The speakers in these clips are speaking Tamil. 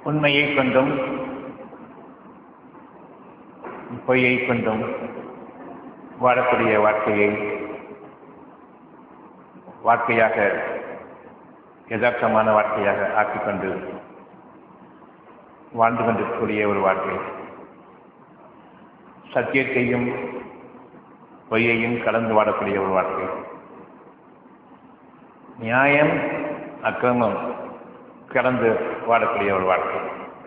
உண்மையை கொண்டும் பொய்யை கொண்டும் வாழக்கூடிய வாழ்க்கையை வாழ்க்கையாக யதார்த்தமான வாழ்க்கையாக ஆக்கிக்கொண்டு வாழ்ந்து கொண்டிருக்கக்கூடிய ஒரு வாழ்க்கை சத்தியத்தையும் பொய்யையும் கலந்து வாழக்கூடிய ஒரு வாழ்க்கை நியாயம் அக்கிரமம் கலந்து வாழக்கூடிய ஒரு வாழ்க்கை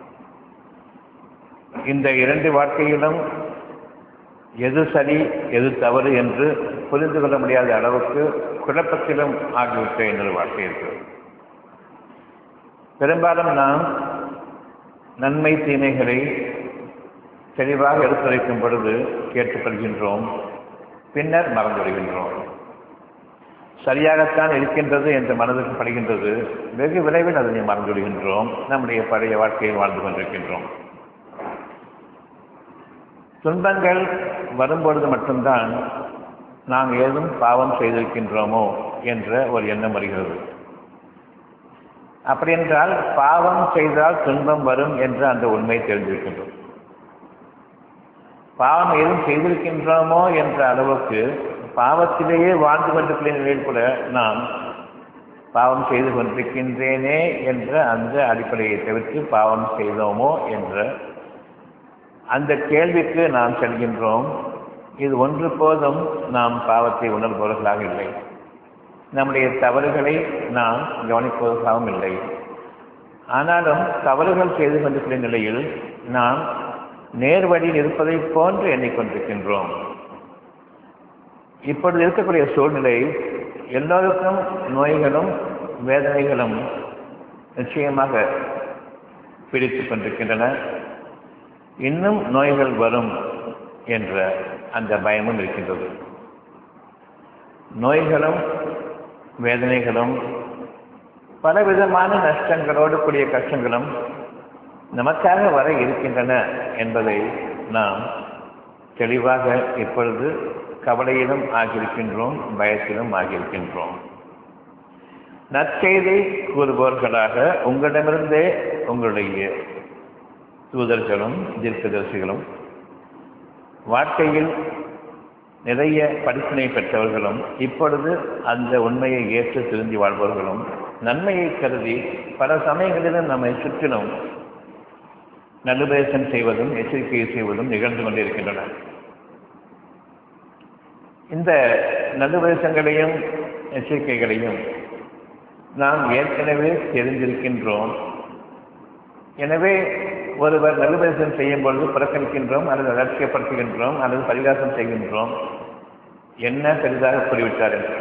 இந்த இரண்டு வாழ்க்கையிலும் எது சரி எது தவறு என்று புரிந்து கொள்ள முடியாத அளவுக்கு குழப்பத்திலும் ஆகிவிட்ட இன்னொரு வாழ்க்கை இருக்கிறது பெரும்பாலும் நாம் நன்மை தீமைகளை தெளிவாக எடுத்துரைக்கும் பொழுது கேட்டுக்கொள்கின்றோம் பின்னர் மறந்து விடுகின்றோம் சரியாகத்தான் இருக்கின்றது என்று மனதுக்கு படுகின்றது வெகு விரைவில் அதனை மறந்து விடுகின்றோம் நம்முடைய பழைய வாழ்க்கையில் வாழ்ந்து கொண்டிருக்கின்றோம் துன்பங்கள் வரும்பொழுது மட்டும்தான் நாம் ஏதும் பாவம் செய்திருக்கின்றோமோ என்ற ஒரு எண்ணம் வருகிறது அப்படி என்றால் பாவம் செய்தால் துன்பம் வரும் என்று அந்த உண்மை தெரிந்திருக்கின்றோம் பாவம் ஏதும் செய்திருக்கின்றோமோ என்ற அளவுக்கு பாவத்திலேயே வாழ்ந்து கொண்டிருக்கிற நிலையில் கூட நாம் பாவம் செய்து கொண்டிருக்கின்றேனே என்ற அந்த அடிப்படையை தவிர்த்து பாவம் செய்தோமோ என்ற அந்த கேள்விக்கு நாம் செல்கின்றோம் இது ஒன்று போதும் நாம் பாவத்தை உணர்பவர்களாக இல்லை நம்முடைய தவறுகளை நாம் கவனிப்பவர்களாகவும் இல்லை ஆனாலும் தவறுகள் செய்து கொண்டிருக்கிற நிலையில் நாம் நேர்வழியில் இருப்பதை போன்று எண்ணிக்கொண்டிருக்கின்றோம் இப்பொழுது இருக்கக்கூடிய சூழ்நிலை எல்லோருக்கும் நோய்களும் வேதனைகளும் நிச்சயமாக பிடித்துக் கொண்டிருக்கின்றன இன்னும் நோய்கள் வரும் என்ற அந்த பயமும் இருக்கின்றது நோய்களும் வேதனைகளும் பலவிதமான நஷ்டங்களோடு கூடிய கஷ்டங்களும் நமக்காக வர இருக்கின்றன என்பதை நாம் தெளிவாக இப்பொழுது கவலையிலும் ஆகியிருக்கின்றோம் பயத்திலும் ஆகியிருக்கின்றோம் நற்செய்தி கூறுபவர்களாக உங்களிடமிருந்தே உங்களுடைய தூதர்களும் தீர்க்கதரிசிகளும் வாழ்க்கையில் நிறைய படிப்பினை பெற்றவர்களும் இப்பொழுது அந்த உண்மையை ஏற்று திருந்தி வாழ்பவர்களும் நன்மையை கருதி பல சமயங்களிலும் நம்மை சுற்றிலும் நல்லுபதேசம் செய்வதும் எச்சரிக்கை செய்வதும் நிகழ்ந்து கொண்டிருக்கின்றன இந்த நல்லுபதேசங்களையும் எச்சரிக்கைகளையும் நாம் ஏற்கனவே தெரிந்திருக்கின்றோம் எனவே ஒருவர் நல்லுபதேசம் செய்யும் பொழுது புறக்கணிக்கின்றோம் அல்லது அலட்சியப்படுத்துகின்றோம் அல்லது பரிகாசம் செய்கின்றோம் என்ன பெரிதாக கூறிவிட்டார் என்று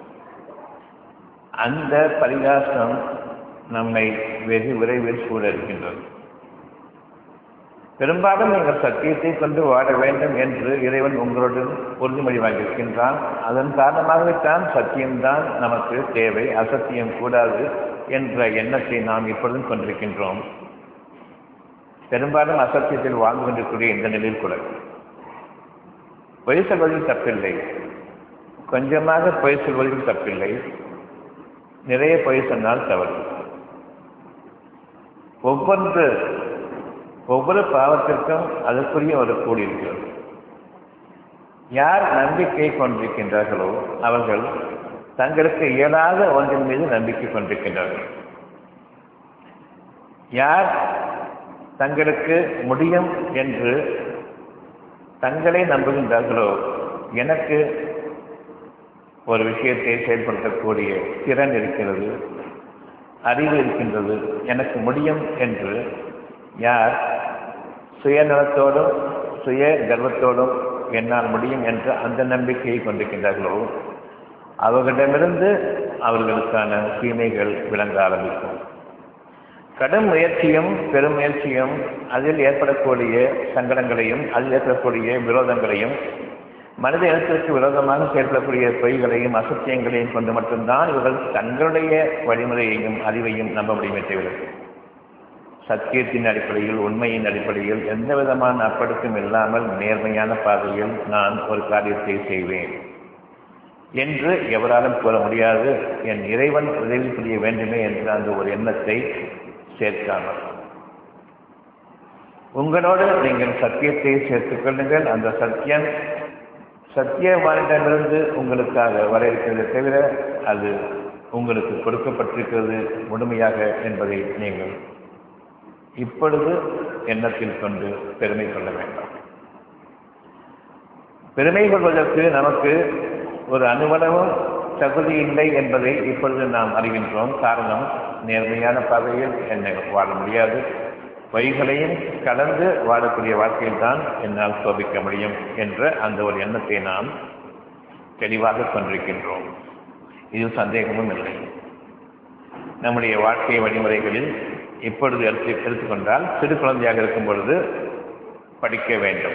அந்த பரிகாசம் நம்மை வெகு விரைவில் சூழ இருக்கின்றது பெரும்பாலும் நீங்கள் சத்தியத்தை கொண்டு வாழ வேண்டும் என்று இறைவன் உங்களுடன் உறுதிமொழி வாங்கியிருக்கின்றான் அதன் காரணமாகத்தான் சத்தியம்தான் நமக்கு தேவை அசத்தியம் கூடாது என்ற எண்ணத்தை நாம் இப்பொழுதும் கொண்டிருக்கின்றோம் பெரும்பாலும் அசத்தியத்தில் வாழ்ந்து கொண்டிருக்கூடிய இந்த நிலையில் கூட பொய் சொல்வதில் தப்பில்லை கொஞ்சமாக பொய் சொல்வதில் தப்பில்லை நிறைய பொய் சொன்னால் தவறு ஒவ்வொன்று ஒவ்வொரு பாவத்திற்கும் அதற்குரிய ஒரு கூடி இருக்கிறது யார் நம்பிக்கை கொண்டிருக்கின்றார்களோ அவர்கள் தங்களுக்கு இயலாத ஒன்றின் மீது நம்பிக்கை கொண்டிருக்கின்றார்கள் யார் தங்களுக்கு முடியும் என்று தங்களை நம்புகின்றார்களோ எனக்கு ஒரு விஷயத்தை செயல்படுத்தக்கூடிய திறன் இருக்கிறது அறிவு இருக்கின்றது எனக்கு முடியும் என்று யார் சுயநலத்தோடும் சுய கர்வத்தோடும் என்னால் முடியும் என்ற அந்த நம்பிக்கையை கொண்டிருக்கின்றார்களோ அவர்களிடமிருந்து அவர்களுக்கான தீமைகள் விளங்க ஆரம்பிக்கும் கடும் முயற்சியும் பெரும் முயற்சியும் அதில் ஏற்படக்கூடிய சங்கடங்களையும் அதில் ஏற்படக்கூடிய விரோதங்களையும் மனித இனத்திற்கு விரோதமாக செயல்படக்கூடிய பொய்களையும் அசத்தியங்களையும் கொண்டு மட்டும்தான் இவர்கள் தங்களுடைய வழிமுறையையும் அறிவையும் நம்ப முடியுமே தவிர சத்தியத்தின் அடிப்படையில் உண்மையின் அடிப்படையில் எந்த விதமான அப்படக்கம் இல்லாமல் நேர்மையான பாதையில் நான் ஒரு காரியத்தை செய்வேன் என்று எவராலும் கூற முடியாது என் இறைவன் உதவி புரிய வேண்டுமே என்ற அந்த ஒரு எண்ணத்தை சேர்க்காமல் உங்களோடு நீங்கள் சத்தியத்தை சேர்த்துக் கொள்ளுங்கள் அந்த சத்தியம் சத்தியவானிடமிருந்து உங்களுக்காக வர இருக்கிறது தவிர அது உங்களுக்கு கொடுக்கப்பட்டிருக்கிறது முழுமையாக என்பதை நீங்கள் இப்பொழுது எண்ணத்தில் கொண்டு பெருமை கொள்ள வேண்டாம் பெருமை கொள்வதற்கு நமக்கு ஒரு அனுவலமும் தகுதி இல்லை என்பதை இப்பொழுது நாம் அறிகின்றோம் காரணம் நேர்மையான பாதையில் என்னை வாழ முடியாது பொய்களையும் கலந்து வாழக்கூடிய வாழ்க்கையில் தான் என்னால் சோபிக்க முடியும் என்ற அந்த ஒரு எண்ணத்தை நாம் தெளிவாக கொண்டிருக்கின்றோம் இது சந்தேகமும் இல்லை நம்முடைய வாழ்க்கை வழிமுறைகளில் இப்பொழுது எடுத்து எடுத்துக்கொண்டால் சிறு குழந்தையாக இருக்கும் பொழுது படிக்க வேண்டும்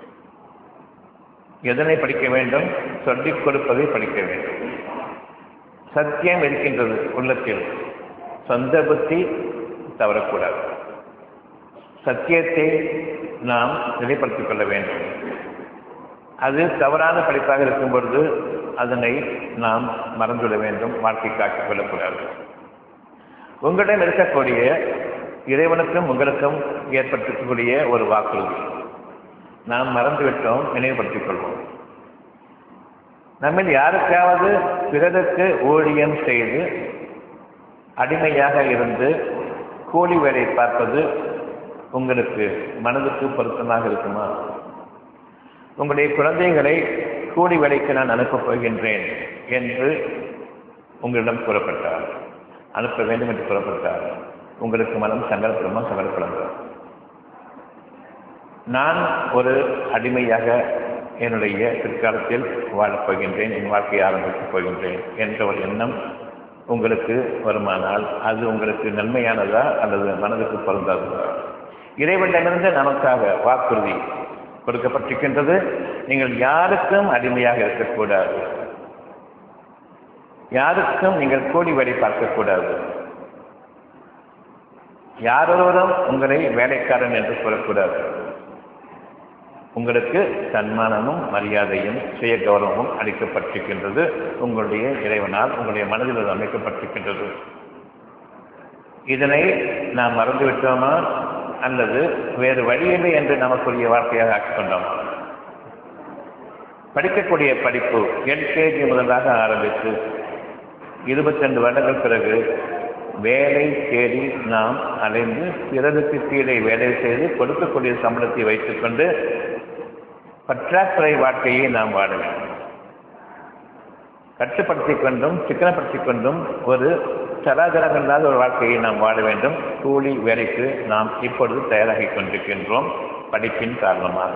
எதனை படிக்க வேண்டும் சொல்லிக் கொடுப்பதை படிக்க வேண்டும் சத்தியம் இருக்கின்றது உள்ளத்தில் சொந்த புத்தி தவறக்கூடாது சத்தியத்தை நாம் நிலைப்படுத்திக் கொள்ள வேண்டும் அது தவறான படிப்பாக இருக்கும் பொழுது அதனை நாம் மறந்துவிட வேண்டும் வாழ்க்கை காட்டிக் கொள்ளக்கூடாது உங்களிடம் இருக்கக்கூடிய இறைவனுக்கும் உங்களுக்கும் ஏற்பட்டிருக்கக்கூடிய ஒரு வாக்குறுதி நாம் மறந்துவிட்டோம் நினைவுபடுத்திக் கொள்வோம் நம்மில் யாருக்காவது பிறருக்கு ஊழியம் செய்து அடிமையாக இருந்து கூலி வேலை பார்ப்பது உங்களுக்கு மனதுக்கு பொருத்தமாக இருக்குமா உங்களுடைய குழந்தைகளை கூலி வேலைக்கு நான் அனுப்பப் போகின்றேன் என்று உங்களிடம் கூறப்பட்டார் அனுப்ப வேண்டும் என்று கூறப்பட்டார் உங்களுக்கு மனம் சங்கடப்படுமா சங்கடப்படுங்க நான் ஒரு அடிமையாக என்னுடைய பிற்காலத்தில் வாழப் போகின்றேன் என் வாழ்க்கையை ஆரம்பிக்கப் போகின்றேன் என்ற ஒரு எண்ணம் உங்களுக்கு வருமானால் அது உங்களுக்கு நன்மையானதா அல்லது மனதுக்கு பொருந்தாததா இறைவனிடமிருந்து நமக்காக வாக்குறுதி கொடுக்கப்பட்டிருக்கின்றது நீங்கள் யாருக்கும் அடிமையாக இருக்கக்கூடாது யாருக்கும் நீங்கள் கூலி வேலை பார்க்கக்கூடாது யாரொருவரும் உங்களை வேலைக்காரன் என்று கூறக்கூடாது உங்களுக்கு சன்மானமும் மரியாதையும் சுய கௌரவமும் அளிக்கப்பட்டிருக்கின்றது உங்களுடைய இறைவனால் உங்களுடைய மனதில் அது அமைக்கப்பட்டிருக்கின்றது இதனை நாம் மறந்துவிட்டோமா அல்லது வேறு வழியில்லை என்று நமக்குரிய வாழ்க்கையாக ஆக்கிக் கொண்டோமா படிக்கக்கூடிய படிப்பு எல்கேஜி முதலாக ஆரம்பித்து இருபத்தி ரெண்டு வருடங்கள் பிறகு வேலை தேடி நாம் அலைந்து பிறருக்கு கீழே வேலை செய்து கொடுக்கக்கூடிய சம்பளத்தை வைத்துக்கொண்டு பற்றாக்குறை வாழ்க்கையை நாம் வாழ வேண்டும் கட்டுப்படுத்திக் கொண்டும் சிக்கனப்படுத்திக் கொண்டும் ஒரு சராதரம் இல்லாத ஒரு வாழ்க்கையை நாம் வாழ வேண்டும் கூலி வேலைக்கு நாம் இப்பொழுது தயாராகி கொண்டிருக்கின்றோம் படிப்பின் காரணமாக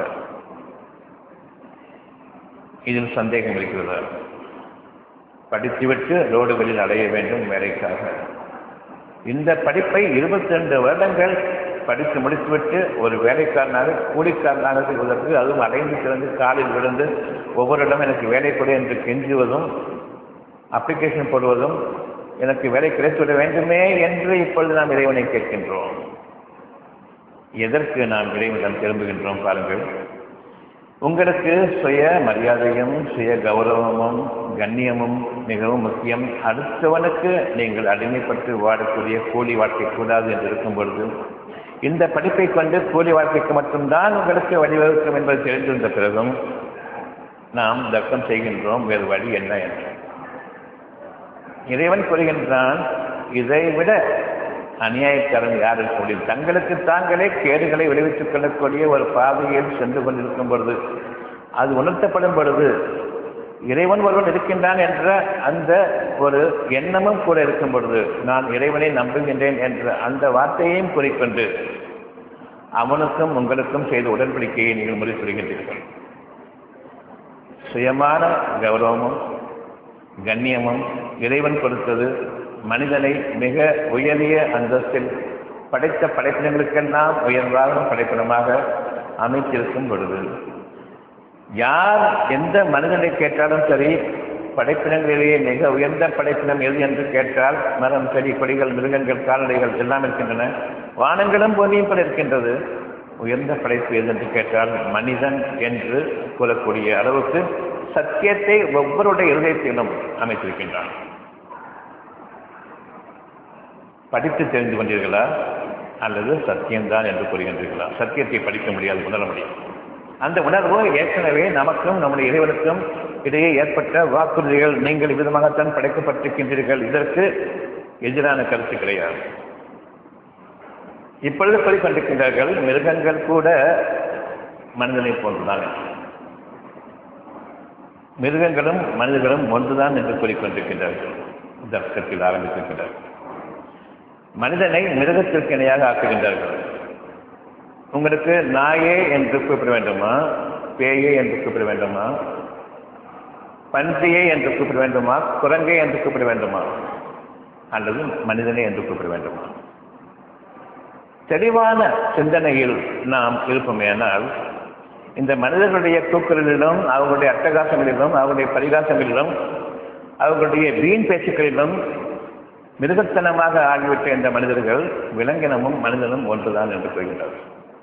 இதில் சந்தேகம் இருக்கிறதா படித்துவிட்டு ரோடுகளில் அடைய வேண்டும் வேலைக்காக இந்த படிப்பை இருபத்தி ரெண்டு வருடங்கள் படித்து முடித்துவிட்டு ஒரு வேலைக்காரனாக கூலிக்காரனாக செய்வதற்கு அதுவும் அடைந்து திறந்து காலில் விழுந்து ஒவ்வொரு இடம் எனக்கு வேலை கொடு என்று கெஞ்சுவதும் அப்ளிகேஷன் போடுவதும் எனக்கு வேலை கிடைத்துவிட வேண்டுமே என்று இப்பொழுது நாம் இறைவனை கேட்கின்றோம் எதற்கு நாம் இறைவனிடம் திரும்புகின்றோம் பாருங்கள் உங்களுக்கு சுய மரியாதையும் சுய கௌரவமும் கண்ணியமும் மிகவும் முக்கியம் அடுத்தவனுக்கு நீங்கள் அடிமைப்பட்டு வாழக்கூடிய கூலி வாழ்க்கை கூடாது என்று இருக்கும் பொழுது இந்த படிப்பை கொண்டு கூலி வாழ்க்கைக்கு மட்டும்தான் உங்களுக்கு வழிவகுக்கும் என்பது தெரிந்திருந்த பிறகும் நாம் தர்க்கம் செய்கின்றோம் வேறு வழி என்ன என்று இறைவன் கூறுகின்றான் இதைவிட அநியாயக்காரன் யார் சொல்லி தங்களுக்கு தாங்களே கேடுகளை விளைவித்துக் கொள்ளக்கூடிய ஒரு பாதையில் சென்று கொண்டிருக்கும் பொழுது அது உணர்த்தப்படும் பொழுது இறைவன் ஒருவன் இருக்கின்றான் என்ற அந்த ஒரு எண்ணமும் கூட இருக்கும் பொழுது நான் இறைவனை நம்புகின்றேன் என்ற அந்த வார்த்தையையும் கூறிக்கொண்டு அவனுக்கும் உங்களுக்கும் செய்த உடன்படிக்கையை நீங்கள் முடித்துவிடுகின்றீர்கள் சுயமான கௌரவமும் கண்ணியமும் இறைவன் கொடுத்தது மனிதனை மிக உயரிய அந்தஸ்தில் படைத்த படைப்பினங்களுக்கெல்லாம் உயர்வாக படைப்பினமாக அமைத்திருக்கும் பொழுது யார் எந்த மனிதனை கேட்டாலும் சரி படைப்பினங்களிலேயே மிக உயர்ந்த படைப்பினம் எது என்று கேட்டால் மரம் செடி கொடிகள் மிருகங்கள் கால்நடைகள் எல்லாம் இருக்கின்றன வானங்களும் பூமியும் கூட இருக்கின்றது உயர்ந்த படைப்பு எது என்று கேட்டால் மனிதன் என்று கூறக்கூடிய அளவுக்கு சத்தியத்தை ஒவ்வொருடைய இருதயத்திலும் அமைத்திருக்கின்றான் படித்து தெரிந்து கொண்டீர்களா அல்லது சத்தியம்தான் என்று கூறுகின்றீர்களா சத்தியத்தை படிக்க முடியாது உணர முடியும் அந்த உணர்வு ஏற்கனவே நமக்கும் நம்முடைய இறைவனுக்கும் இடையே ஏற்பட்ட வாக்குறுதிகள் நீங்கள் இவ்விதமாகத்தான் படைக்கப்பட்டிருக்கின்றீர்கள் இதற்கு எதிரான கருத்து கிடையாது இப்பொழுது கூறிக்கொண்டிருக்கின்றார்கள் மிருகங்கள் கூட மனிதனை போன்றுதான் மிருகங்களும் மனிதர்களும் ஒன்றுதான் என்று கூறிக்கொண்டிருக்கின்றார்கள் தர்க்கத்தில் ஆரம்பித்திருக்கின்றார்கள் மனிதனை மிருகத்திற்கு இணையாக ஆக்குகின்றார்கள் உங்களுக்கு நாயே என்று கூப்பிட வேண்டுமா பேயே என்று கூப்பிட வேண்டுமா பன்றியே என்று கூப்பிட வேண்டுமா குரங்கே என்று கூப்பிட வேண்டுமா அல்லது மனிதனே என்று கூப்பிட வேண்டுமா தெளிவான சிந்தனையில் நாம் இருப்போமேனால் இந்த மனிதர்களுடைய கூக்குரலிலும் அவர்களுடைய அட்டகாசங்களிலும் அவர்களுடைய பரிகாசங்களிலும் அவர்களுடைய வீண் பேச்சுக்களிலும் மிருகத்தனமாக ஆகிவிட்ட இந்த மனிதர்கள் விலங்கினமும் மனிதனும் ஒன்றுதான் என்று கூறுகின்றனர்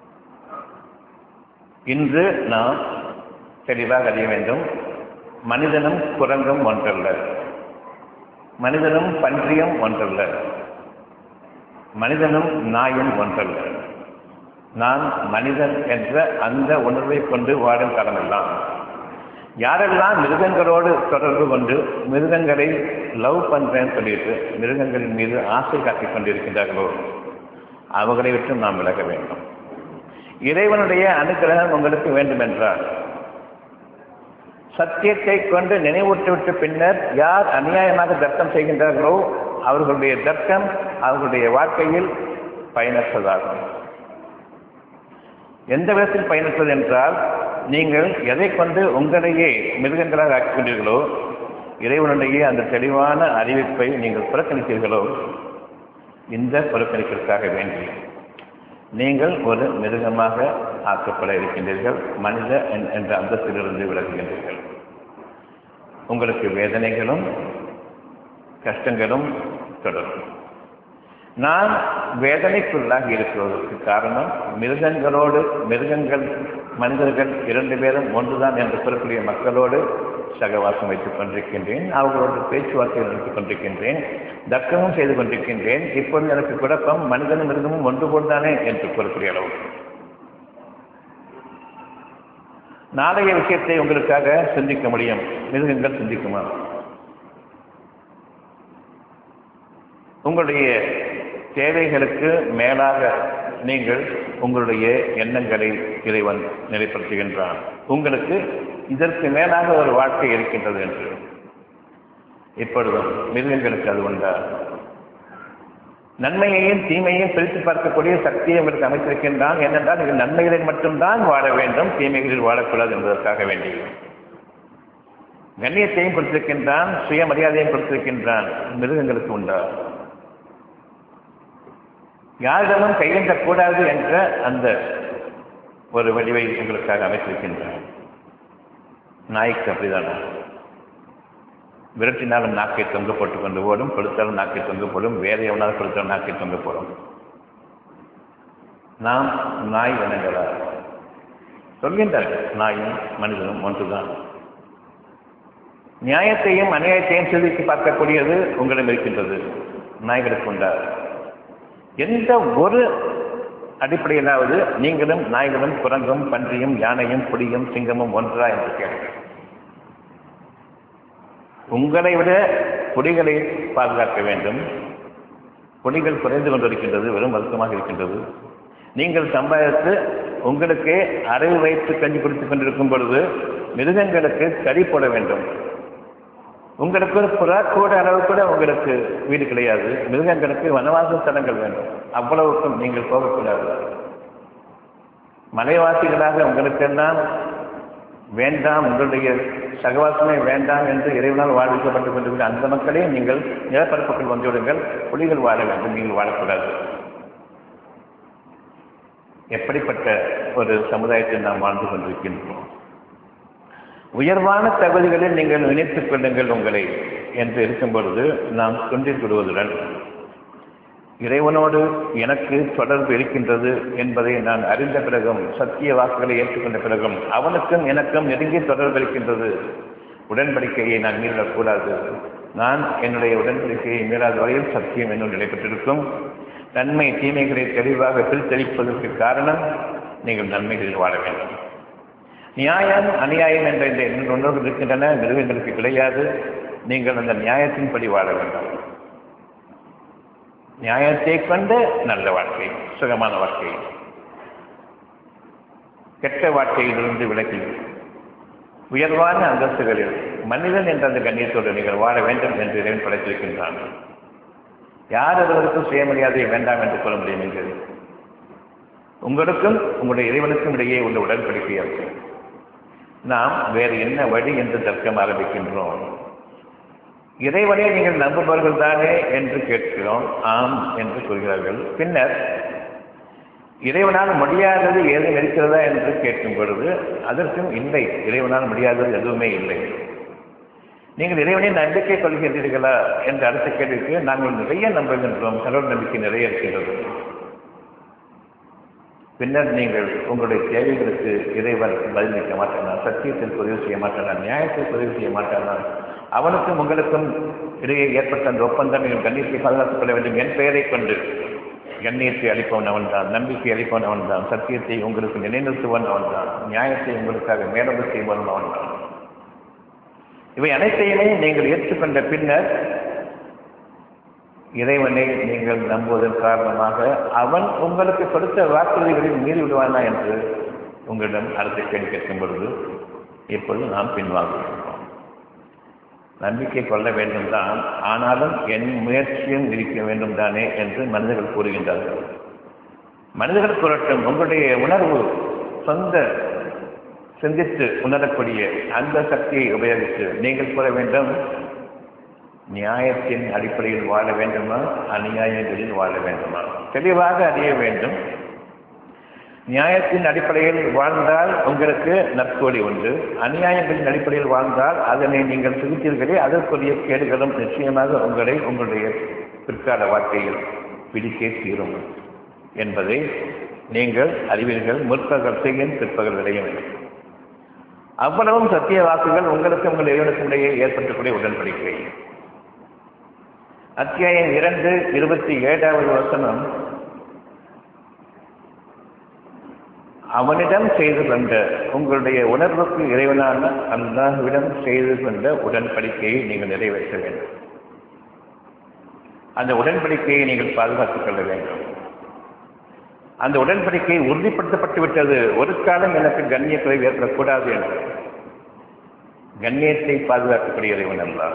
இன்று நாம் தெளிவாக அறிய வேண்டும் மனிதனும் குரங்கும் ஒன்றல்ல மனிதனும் பன்றியும் ஒன்றல்ல மனிதனும் நாயும் ஒன்றல்ல நான் மனிதன் என்ற அந்த உணர்வை கொண்டு வாழும் காலமெல்லாம் யாரெல்லாம் மிருகங்களோடு தொடர்பு கொண்டு மிருகங்களை லவ் பண்றேன்னு சொல்லிட்டு மிருகங்களின் மீது ஆசை காட்டிக் கொண்டிருக்கின்றார்களோ அவர்களை விட்டு நாம் விலக வேண்டும் இறைவனுடைய அனுகிரகம் உங்களுக்கு வேண்டுமென்றால் சத்தியத்தை கொண்டு நினைவூட்டிவிட்டு பின்னர் யார் அநியாயமாக தர்க்கம் செய்கின்றார்களோ அவர்களுடைய தர்க்கம் அவர்களுடைய வாழ்க்கையில் பயனற்றதாகும் எந்த விதத்தில் பயனற்றது என்றால் நீங்கள் எதை கொண்டு உங்களையே மிருகங்களாக ஆக்கிக் கொண்டீர்களோ இறைவனுடைய அந்த தெளிவான அறிவிப்பை நீங்கள் புறக்கணித்தீர்களோ இந்த புறக்கணிப்பிற்காக வேண்டி நீங்கள் ஒரு மிருகமாக ஆக்கப்பட இருக்கின்றீர்கள் மனித என்ற அந்தத்திலிருந்து விலகுகின்றீர்கள் உங்களுக்கு வேதனைகளும் கஷ்டங்களும் தொடரும் நான் வேதனைக்குள்ளாகி இருக்கிறதற்கு காரணம் மிருகங்களோடு மிருகங்கள் மனிதர்கள் இரண்டு பேரும் ஒன்றுதான் என்று சொல்லக்கூடிய மக்களோடு சகவாசம் வைத்துக் கொண்டிருக்கின்றேன் அவர்களோடு பேச்சுவார்த்தை நடத்திக் கொண்டிருக்கின்றேன் தர்க்கமும் செய்து கொண்டிருக்கின்றேன் இப்போது எனக்கு குழப்பம் மனிதனும் மிருகமும் ஒன்று போன்தானே என்று கூறக்கூடிய அளவு நாளைய விஷயத்தை உங்களுக்காக சிந்திக்க முடியும் மிருகங்கள் சிந்திக்குமா உங்களுடைய தேவைகளுக்கு மேலாக நீங்கள் உங்களுடைய எண்ணங்களை இறைவன் நிலைப்படுத்துகின்றான் உங்களுக்கு இதற்கு மேலாக ஒரு வாழ்க்கை இருக்கின்றது என்று இப்பொழுதும் மிருகங்களுக்கு அது உண்டா நன்மையையும் தீமையையும் பிரித்து பார்க்கக்கூடிய சக்தியை உங்களுக்கு அமைத்திருக்கின்றான் ஏனென்றால் நீங்கள் நன்மைகளில் மட்டும்தான் வாழ வேண்டும் தீமைகளில் வாழக்கூடாது என்பதற்காக வேண்டி கண்ணியத்தையும் கொடுத்திருக்கின்றான் சுயமரியாதையும் கொடுத்திருக்கின்றான் மிருகங்களுக்கு உண்டா யாரிடமும் கையெழுந்தக்கூடாது என்ற அந்த ஒரு வடிவை உங்களுக்காக அமைத்திருக்கின்றான் நாய்க்கு அப்படிதானா விரட்டினாலும் நாக்கை தொங்க போட்டுக் கொண்டு ஓடும் கொடுத்தாலும் நாக்கை தொங்க போடும் வேற எவனாலும் கொடுத்தாலும் நாக்கை தொங்க போடும் நாம் நாய் இனங்களா சொல்கின்றார்கள் நாயும் மனிதனும் ஒன்றுதான் நியாயத்தையும் அநியாயத்தையும் சிந்தித்து பார்க்கக்கூடியது உங்களிடம் இருக்கின்றது நாய்களுக்கு உண்டா எந்த ஒரு அடிப்படையிலாவது நீங்களும் நாய்களும் குரங்கும் பன்றியும் யானையும் புலியும் சிங்கமும் ஒன்றா என்று கேளுங்கள் உங்களை விட புலிகளை பாதுகாக்க வேண்டும் புலிகள் குறைந்து கொண்டிருக்கின்றது வெறும் வருத்தமாக இருக்கின்றது நீங்கள் சம்பாதித்து உங்களுக்கே அறைவு வைத்து கஞ்சி குடித்துக் கொண்டிருக்கும் பொழுது மிருகங்களுக்கு கறி போட வேண்டும் உங்களுக்கு ஒரு புறா கூட அளவு கூட உங்களுக்கு வீடு கிடையாது மிருகங்களுக்கு வனவாச ஸ்தலங்கள் வேண்டும் அவ்வளவுக்கும் நீங்கள் போகக்கூடாது மலைவாசிகளாக உங்களுக்கெல்லாம் வேண்டாம் உங்களுடைய சகவாசமே வேண்டாம் என்று இறைவனால் வாழ்விக்கப்பட்டுக் கொண்டிருக்கிற அந்த மக்களே நீங்கள் நிலப்பரப்புகள் வந்துவிடுங்கள் புலிகள் வாழ வேண்டும் நீங்கள் வாழக்கூடாது எப்படிப்பட்ட ஒரு சமுதாயத்தில் நாம் வாழ்ந்து கொண்டிருக்கின்றோம் உயர்வான தகுதிகளில் நீங்கள் நினைத்துக் கொள்ளுங்கள் உங்களை என்று இருக்கும் பொழுது நாம் தொண்டில் விடுவதுடன் இறைவனோடு எனக்கு தொடர்பு இருக்கின்றது என்பதை நான் அறிந்த பிறகும் சத்திய வாக்குகளை ஏற்றுக்கொண்ட பிறகும் அவனுக்கும் எனக்கும் நெருங்கிய தொடர்பு இருக்கின்றது உடன்படிக்கையை நான் மீறக்கூடாது நான் என்னுடைய உடன்படிக்கையை மீறாத வரையில் சத்தியம் என்னும் நிலை பெற்றிருக்கும் நன்மை தீமைகளை தெளிவாக பிரித்தளிப்பதற்கு காரணம் நீங்கள் நன்மைகளில் வாழ வேண்டும் நியாயம் அநியாயம் என்ற இந்த இரண்டு உணர்வுகள் இருக்கின்றன மிருகங்களுக்கு கிடையாது நீங்கள் அந்த நியாயத்தின்படி வாழ வேண்டும் நியாயத்தை கொண்ட நல்ல வாழ்க்கை சுகமான வாழ்க்கை கெட்ட வாழ்க்கையிலிருந்து விலகி உயர்வான அந்தஸ்துகளில் மனிதன் என்ற அந்த கண்ணியத்தோடு நீங்கள் வாழ வேண்டும் என்று இறைவன் படைத்திருக்கின்றான் யார் ஒருவருக்கும் சுயமரியாதை வேண்டாம் என்று சொல்ல முடியும் என்று உங்களுக்கும் உங்களுடைய இறைவனுக்கும் இடையே உள்ள உடன்படிக்கை அது நாம் வேறு என்ன வழி என்று தர்க்கம் ஆரம்பிக்கின்றோம் இறைவனை நீங்கள் நம்புபவர்கள் தானே என்று கேட்கிறோம் ஆம் என்று சொல்கிறார்கள் பின்னர் இறைவனால் முடியாதது ஏதும் இருக்கிறதா என்று கேட்கும் பொழுது அதற்கும் இல்லை இறைவனால் முடியாதது எதுவுமே இல்லை நீங்கள் இறைவனை நம்பிக்கை கொள்கின்றீர்களா என்ற அடுத்த கேள்விக்கு நாங்கள் நிறைய நம்புகின்றோம் கடவுள் நம்பிக்கை நிறைய இருக்கின்றது பின்னர் நீங்கள் உங்களுடைய தேவைகளுக்கு இறைவன் பதிலளிக்க மாட்டானார் சத்தியத்தில் உதவி செய்ய மாட்டானார் நியாயத்தில் உதவி செய்ய மாட்டானார் அவனுக்கும் உங்களுக்கும் இடையே ஏற்பட்ட அந்த ஒப்பந்தம் நீங்கள் கண்ணியத்தை பாதுகாத்துக் கொள்ள வேண்டும் என் பெயரை கொண்டு கண்ணியத்தை அளிப்பவன் அவன்தான் நம்பிக்கை அளிப்பவன் அவன்தான் சத்தியத்தை உங்களுக்கு நிலைநிறுத்துவன் அவன்தான் நியாயத்தை உங்களுக்காக மேலோடு செய்வன் அவன்தான் இவை அனைத்தையுமே நீங்கள் ஏற்றுக்கொண்ட பின்னர் இறைவனை நீங்கள் நம்புவதன் காரணமாக அவன் உங்களுக்கு கொடுத்த வாக்குறுதிகளில் மீறி விடுவானா என்று உங்களிடம் அடுத்த கேள்வி கேட்கும் பொழுது இப்பொழுது நாம் பின்வாங்குகின்றோம் நம்பிக்கை கொள்ள வேண்டும் தான் ஆனாலும் என் முயற்சியும் இருக்க வேண்டும் தானே என்று மனிதர்கள் கூறுகின்றார்கள் மனிதர்கள் கூறட்டும் உங்களுடைய உணர்வு சொந்த சிந்தித்து உணரக்கூடிய அந்த சக்தியை உபயோகித்து நீங்கள் கூற வேண்டும் நியாயத்தின் அடிப்படையில் வாழ வேண்டுமா அநியாயங்களில் வாழ வேண்டுமா தெளிவாக அறிய வேண்டும் நியாயத்தின் அடிப்படையில் வாழ்ந்தால் உங்களுக்கு நற்கோடி உண்டு அநியாயங்களின் அடிப்படையில் வாழ்ந்தால் அதனை நீங்கள் சிகிச்சீர்களே அதற்குரிய கேடுகளும் நிச்சயமாக உங்களை உங்களுடைய பிற்கால வாழ்க்கையில் பிடிக்கே தீரும் என்பதை நீங்கள் அறிவீர்கள் முற்பகல் செய்யும் பிற்பகல் விளையும் அவ்வளவும் சத்திய வாக்குகள் உங்களுக்கு உங்கள் இறைவனுக்கும் இடையே ஏற்பட்டக்கூடிய உடன்படிக்கை அத்தியாயம் இரண்டு இருபத்தி ஏழாவது வசனம் அவனிடம் செய்து கொண்ட உங்களுடைய உணர்வுக்கு இறைவனான அல்லாஹ்விடம் செய்து கொண்ட உடன்படிக்கையை நீங்கள் நிறைவேற்ற வேண்டும் அந்த உடன்படிக்கையை நீங்கள் பாதுகாத்துக் கொள்ள வேண்டும் அந்த உடன்படிக்கை உறுதிப்படுத்தப்பட்டு விட்டது ஒரு காலம் எனக்கு கண்ணிய குறைவு ஏற்படக்கூடாது என்று கண்ணியத்தை பாதுகாக்கக்கூடிய இறைவன் அல்லாஹ்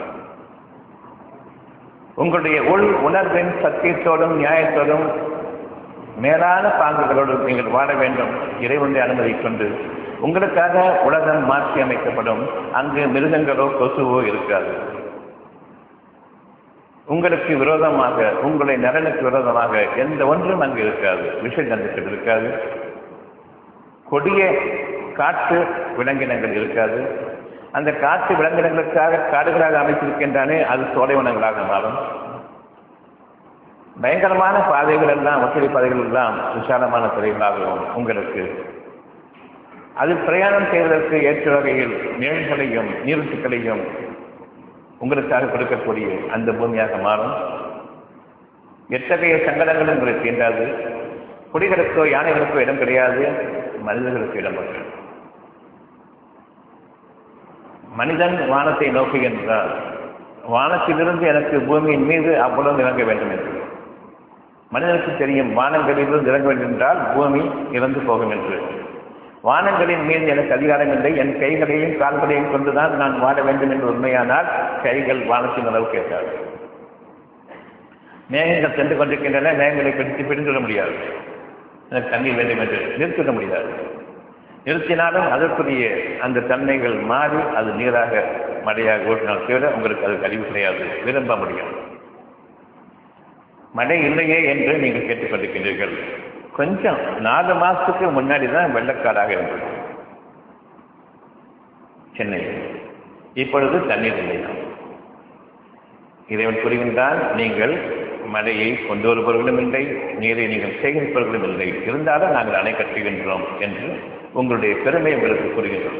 உங்களுடைய உள் உணர்வின் சத்தியத்தோடும் நியாயத்தோடும் மேலான பாங்குகளோடு நீங்கள் வாழ வேண்டும் இறைவனுடைய அனுமதி கொண்டு உங்களுக்காக உலகம் மாற்றி அமைக்கப்படும் அங்கு மிருகங்களோ கொசுவோ இருக்காது உங்களுக்கு விரோதமாக உங்களுடைய நலனுக்கு விரோதமாக எந்த ஒன்றும் அங்கு இருக்காது விஷ ஜந்துக்கள் இருக்காது கொடிய காட்டு விலங்கினங்கள் இருக்காது அந்த காட்டு விலங்கினங்களுக்காக காடுகளாக அமைத்திருக்கின்றானே அது சோலைவனங்களாக மாறும் பயங்கரமான பாதைகள் எல்லாம் வசதி பாதைகள் எல்லாம் விசாலமான துறைகளாகவும் உங்களுக்கு அதில் பிரயாணம் செய்வதற்கு ஏற்ற வகையில் நிழல்களையும் நீருற்றுக்களையும் உங்களுக்காக கொடுக்கக்கூடிய அந்த பூமியாக மாறும் எத்தகைய சங்கடங்களும் உங்களுக்கு தீண்டாது குடிகளுக்கோ யானைகளுக்கோ இடம் கிடையாது மனிதர்களுக்கு இடம் உண்டு மனிதன் வானத்தை நோக்குகின்றார் வானத்திலிருந்து எனக்கு பூமியின் மீது அவ்வளவு இறங்க வேண்டும் என்று மனிதனுக்கு தெரியும் வானங்களிலிருந்து இறங்க வேண்டும் என்றால் பூமி இறந்து போகும் என்று வானங்களின் மீது எனக்கு அதிகாரம் இல்லை என் கைகளையும் கால்களையும் கொண்டுதான் நான் வாழ வேண்டும் என்று உண்மையானால் கைகள் வானத்தின் அளவு கேட்டார் மேகங்கள் சென்று கொண்டிருக்கின்றன மேகங்களை பிடித்து பிடித்துவிட முடியாது எனக்கு தண்ணீர் வேண்டும் என்று நிறுத்திவிட முடியாது நிறுத்தினாலும் அதற்குரிய அந்த தன்மைகள் மாறி அது நீராக மழையாக ஓட்டினால் தவிர உங்களுக்கு அது கழிவு கிடையாது விரும்ப முடியும் மழை இல்லையே என்று நீங்கள் கேட்டுக்கொண்டிருக்கின்றீர்கள் கொஞ்சம் நாலு மாசத்துக்கு முன்னாடி தான் வெள்ளக்காடாக இருந்தது சென்னை இப்பொழுது தண்ணீர் இல்லை இறைவன் கூறுகின்றால் நீங்கள் மழையை கொண்டு வருபவர்களும் இல்லை நீரை நீங்கள் சேகரிப்பவர்களும் இல்லை இருந்தாலும் நாங்கள் அணை கட்டுகின்றோம் என்று உங்களுடைய பெருமை உங்களுக்கு கூறுகின்றோம்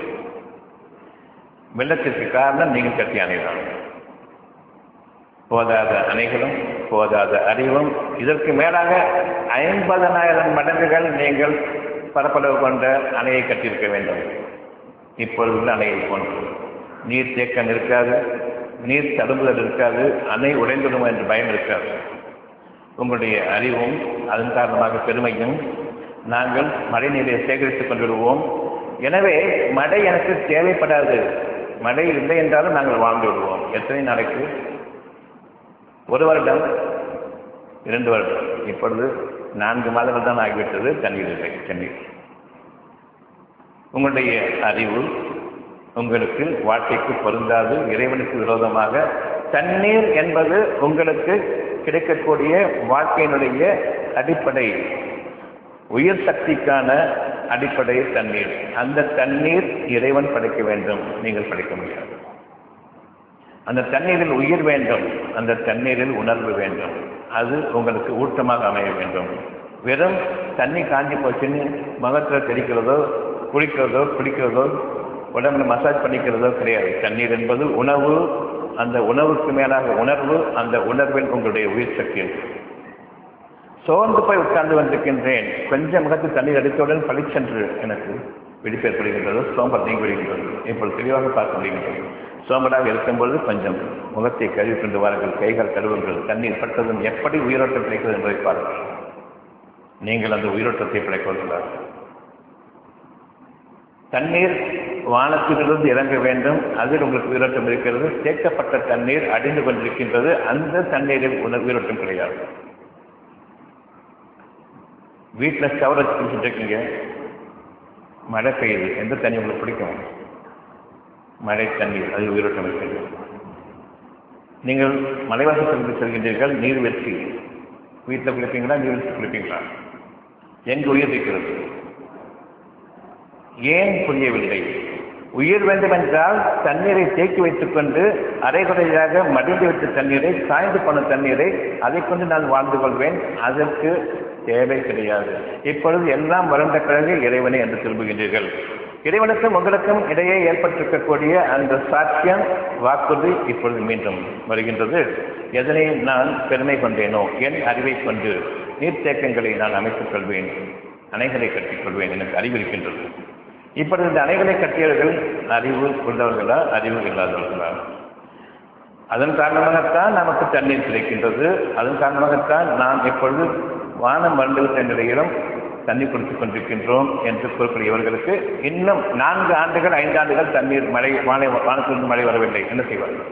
வெள்ளத்திற்கு காரணம் நீங்கள் கட்டிய அணைதான் போதாத அணைகளும் போதாத அறிவும் இதற்கு மேலாக ஐம்பதனாயிரம் மடங்குகள் நீங்கள் பரப்பளவு கொண்ட அணையை கட்டியிருக்க வேண்டும் இப்பொழுது அணையை போன்று நீர் தேக்கம் இருக்காது நீர் தடும்புதல் இருக்காது அணை உடைந்துடும் என்று பயம் இருக்காது உங்களுடைய அறிவும் அதன் காரணமாக பெருமையும் நாங்கள் மழை நீரை சேகரித்துக் கொண்டிருவோம் எனவே மழை எனக்கு தேவைப்படாது மழை இல்லை என்றாலும் நாங்கள் வாழ்ந்து விடுவோம் எத்தனை நாளைக்கு ஒரு வருடம் இரண்டு வருடம் இப்பொழுது நான்கு மாதங்கள் தான் ஆகிவிட்டது தண்ணீர் இல்லை தண்ணீர் உங்களுடைய அறிவு உங்களுக்கு வாழ்க்கைக்கு பொருந்தாது இறைவனுக்கு விரோதமாக தண்ணீர் என்பது உங்களுக்கு கிடைக்கக்கூடிய வாழ்க்கையினுடைய அடிப்படை உயிர் சக்திக்கான அடிப்படை தண்ணீர் அந்த தண்ணீர் இறைவன் படைக்க வேண்டும் நீங்கள் படைக்க முடியாது அந்த தண்ணீரில் உயிர் வேண்டும் அந்த தண்ணீரில் உணர்வு வேண்டும் அது உங்களுக்கு ஊட்டமாக அமைய வேண்டும் வெறும் தண்ணி காஞ்சி போச்சுன்னு முகத்தில் தெரிக்கிறதோ குளிக்கிறதோ குடிக்கிறதோ உடம்புல மசாஜ் பண்ணிக்கிறதோ கிடையாது தண்ணீர் என்பது உணவு அந்த உணவுக்கு மேலாக உணர்வு அந்த உணர்வில் உங்களுடைய உயிர் சக்தி இருக்கு சோர்ந்து போய் உட்கார்ந்து வந்திருக்கின்றேன் கொஞ்சம் முகத்து தண்ணீர் அடித்தவுடன் பளிச்சென்று எனக்கு வெடிப்பு ஏற்படுகின்றது சோம்பல் நீங்கி விடுகின்றது இப்பொழுது தெளிவாக பார்க்க முடிகின்றது சோம்பலாக இருக்கும்பொழுது கொஞ்சம் முகத்தை கழுவி கொண்டு வாருங்கள் கைகள் கழுவுங்கள் தண்ணீர் பட்டதும் எப்படி உயிரோட்டம் கிடைக்கிறது என்பதை பாருங்கள் நீங்கள் அந்த உயிரோட்டத்தை பிழைக்கொள்கிறார் தண்ணீர் வானத்திலிருந்து இறங்க வேண்டும் அதில் உங்களுக்கு உயிரோட்டம் இருக்கிறது தேக்கப்பட்ட தண்ணீர் அடிந்து கொண்டிருக்கின்றது அந்த தண்ணீரில் உணர் உயிரோட்டம் கிடையாது வீட்டில் ஷவர் வச்சு குடிச்சிட்டு இருக்கீங்க மழை பெய்யுது எந்த தண்ணி உங்களுக்கு பிடிக்கும் மழை தண்ணீர் அது உயிரோட்டம் இருக்கிறது நீங்கள் மலைவாசத்திற்கு செல்கின்றீர்கள் நீர்வீழ்ச்சி வீட்டில் குளிப்பீங்களா நீர்வீழ்ச்சி குளிப்பீங்களா எங்கு உயிர் இருக்கிறது ஏன் புரியவில்லை உயிர் வேண்டும் என்றால் தண்ணீரை தேக்கி வைத்துக் கொண்டு அரைகுறையாக மடிந்து விட்ட தண்ணீரை சாய்ந்து போன தண்ணீரை அதை கொண்டு நான் வாழ்ந்து கொள்வேன் அதற்கு தேவை கிடையாது இப்பொழுது எல்லாம் வறண்ட பிறகு இறைவனை என்று திரும்புகின்றீர்கள் இறைவனுக்கும் உங்களுக்கும் இடையே ஏற்பட்டிருக்கக்கூடிய அந்த சாட்சியம் வாக்குறுதி இப்பொழுது மீண்டும் வருகின்றது எதனை நான் பெருமை கொண்டேனோ என் அறிவை கொண்டு நீர்த்தேக்கங்களை நான் அமைத்துக் கொள்வேன் அணைகளை கட்டிக் கொள்வேன் எனக்கு அறிவு இருக்கின்றது இப்பொழுது இந்த அணைகளை கட்டியவர்கள் அறிவு உள்ளவர்களா அறிவு இல்லாதவர்களா அதன் காரணமாகத்தான் நமக்கு தண்ணீர் கிடைக்கின்றது அதன் காரணமாகத்தான் நாம் இப்பொழுது வானம் மருந்துவிட்ட நிலையிலும் தண்ணி குடித்துக் கொண்டிருக்கின்றோம் என்று கூறக்கூடியவர்களுக்கு இன்னும் நான்கு ஆண்டுகள் ஐந்து ஆண்டுகள் தண்ணீர் மழை வானை வானத்திலிருந்து மழை வரவில்லை என்ன செய்வார்கள்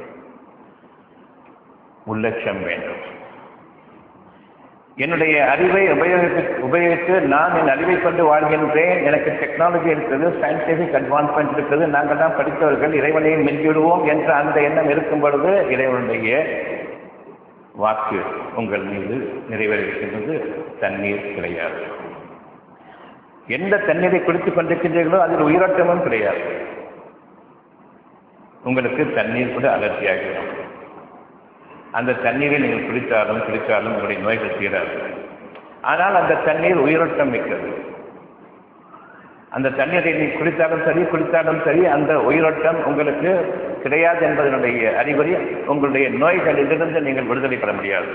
உள்ளட்சம் வேண்டும் என்னுடைய அறிவை உபயோகித்து உபயோகித்து நான் என் அறிவை கொண்டு வாழ்கின்றேன் எனக்கு டெக்னாலஜி இருக்கிறது சயின்டிபிக் அட்வான்ஸ்மெண்ட் இருக்கிறது நாங்கள் தான் படித்தவர்கள் இறைவனையும் மிஞ்சிவிடுவோம் என்ற அந்த எண்ணம் இருக்கும் பொழுது இறைவனுடைய வாக்கு உங்கள் மீது நிறைவேறியிருக்கின்றது தண்ணீர் கிடையாது எந்த தண்ணீரை குடித்துக் கொண்டிருக்கின்றீர்களோ அதில் உயிரோட்டமும் கிடையாது உங்களுக்கு தண்ணீர் கூட அலர்ஜியாகிடும் அந்த தண்ணீரை நீங்கள் குடித்தாலும் குடித்தாலும் உங்களுடைய நோய்கள் தீராது ஆனால் அந்த தண்ணீர் உயிரோட்டம் மிக்கது அந்த தண்ணீரை நீ குடித்தாலும் சரி குடித்தாலும் சரி அந்த உயிரோட்டம் உங்களுக்கு கிடையாது என்பதனுடைய அறிகுறி உங்களுடைய நோய்களிலிருந்து நீங்கள் விடுதலை பெற முடியாது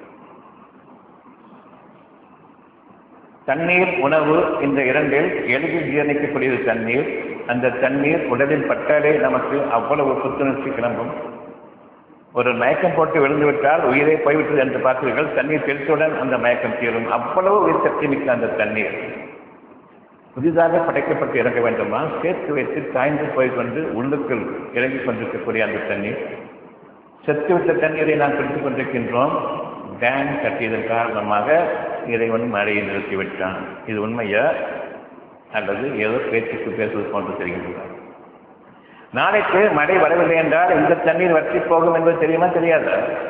தண்ணீர் உணவு இந்த இரண்டில் எளிதில் ஜீரணிக்கக்கூடியது தண்ணீர் அந்த தண்ணீர் உடலில் பட்டாலே நமக்கு அவ்வளவு புத்துணர்ச்சி கிளம்பும் ஒரு மயக்கம் போட்டு விழுந்து விட்டால் உயிரே போய்விட்டது என்று பார்த்தீர்கள் தண்ணீர் தெளித்தவுடன் அந்த மயக்கம் தீரும் அவ்வளவு உயிர் சக்தி மிக்க அந்த தண்ணீர் புதிதாக படைக்கப்பட்டு இறங்க வேண்டுமா சேர்த்து வைத்து காய்ந்து போய்கொண்டு உள்ளுக்குள் இறங்கிக் கொண்டிருக்கக்கூடிய அந்த தண்ணீர் செத்துவிட்ட தண்ணீரை நாம் குடித்துக் கொண்டிருக்கின்றோம் டேம் கட்டியதன் காரணமாக இறைவன் மழையை நிறுத்திவிட்டான் இது உண்மையா அல்லது ஏதோ பேச்சுக்கு பேசுவது போன்று தெரிகின்றது நாளைக்கு மழை வரவில்லை என்றால் இந்த தண்ணீர் வற்றி போகும் என்பது தெரியுமா தெரியாத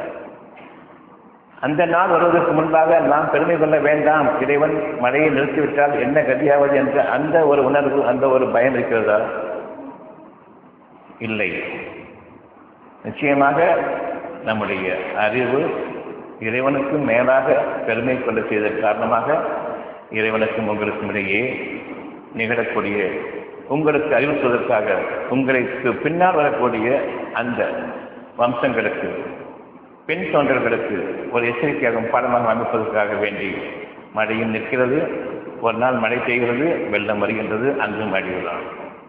அந்த நாள் வருவதற்கு முன்பாக நாம் பெருமை கொள்ள வேண்டாம் இறைவன் மழையை நிறுத்திவிட்டால் என்ன கதியாவது என்ற அந்த ஒரு உணர்வு அந்த ஒரு பயம் இருக்கிறதா இல்லை நிச்சயமாக நம்முடைய அறிவு இறைவனுக்கு மேலாக பெருமை கொண்டு செய்ததன் காரணமாக இறைவனுக்கும் உங்களுக்கும் இடையே நிகழக்கூடிய உங்களுக்கு அறிவுறுத்துவதற்காக உங்களுக்கு பின்னால் வரக்கூடிய அந்த வம்சங்களுக்கு பெண் தொண்டர்களுக்கு ஒரு எச்சரிக்கையாகவும் பாடமாக அமைப்பதற்காக வேண்டி மழையும் நிற்கிறது ஒரு நாள் மழை பெய்கிறது வெள்ளம் வருகின்றது அங்கும் அடிவுதான்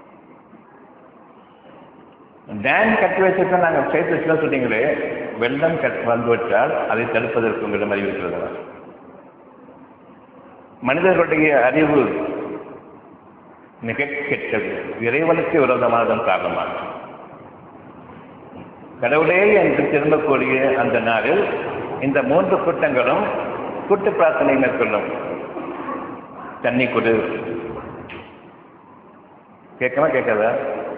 டேம் கட்டி வச்சுட்டு நாங்கள் சேர்த்து வச்சுலாம் சொன்னீங்களே வெள்ளம் கட் வந்துவிட்டால் அதை தடுப்பதற்கு உங்களிடம் அறிவிக்கிறதா மனிதர்களுடைய அறிவு மிக கெட்டது இறைவனுக்கு விரோதமானதன் காரணமாக கடவுளே என்று திரும்பக்கூடிய அந்த நாளில் இந்த மூன்று கூட்டங்களும் கூட்டு பிரார்த்தனை மேற்கொள்ளும் தண்ணி கொடு கேட்கமா கேட்காதா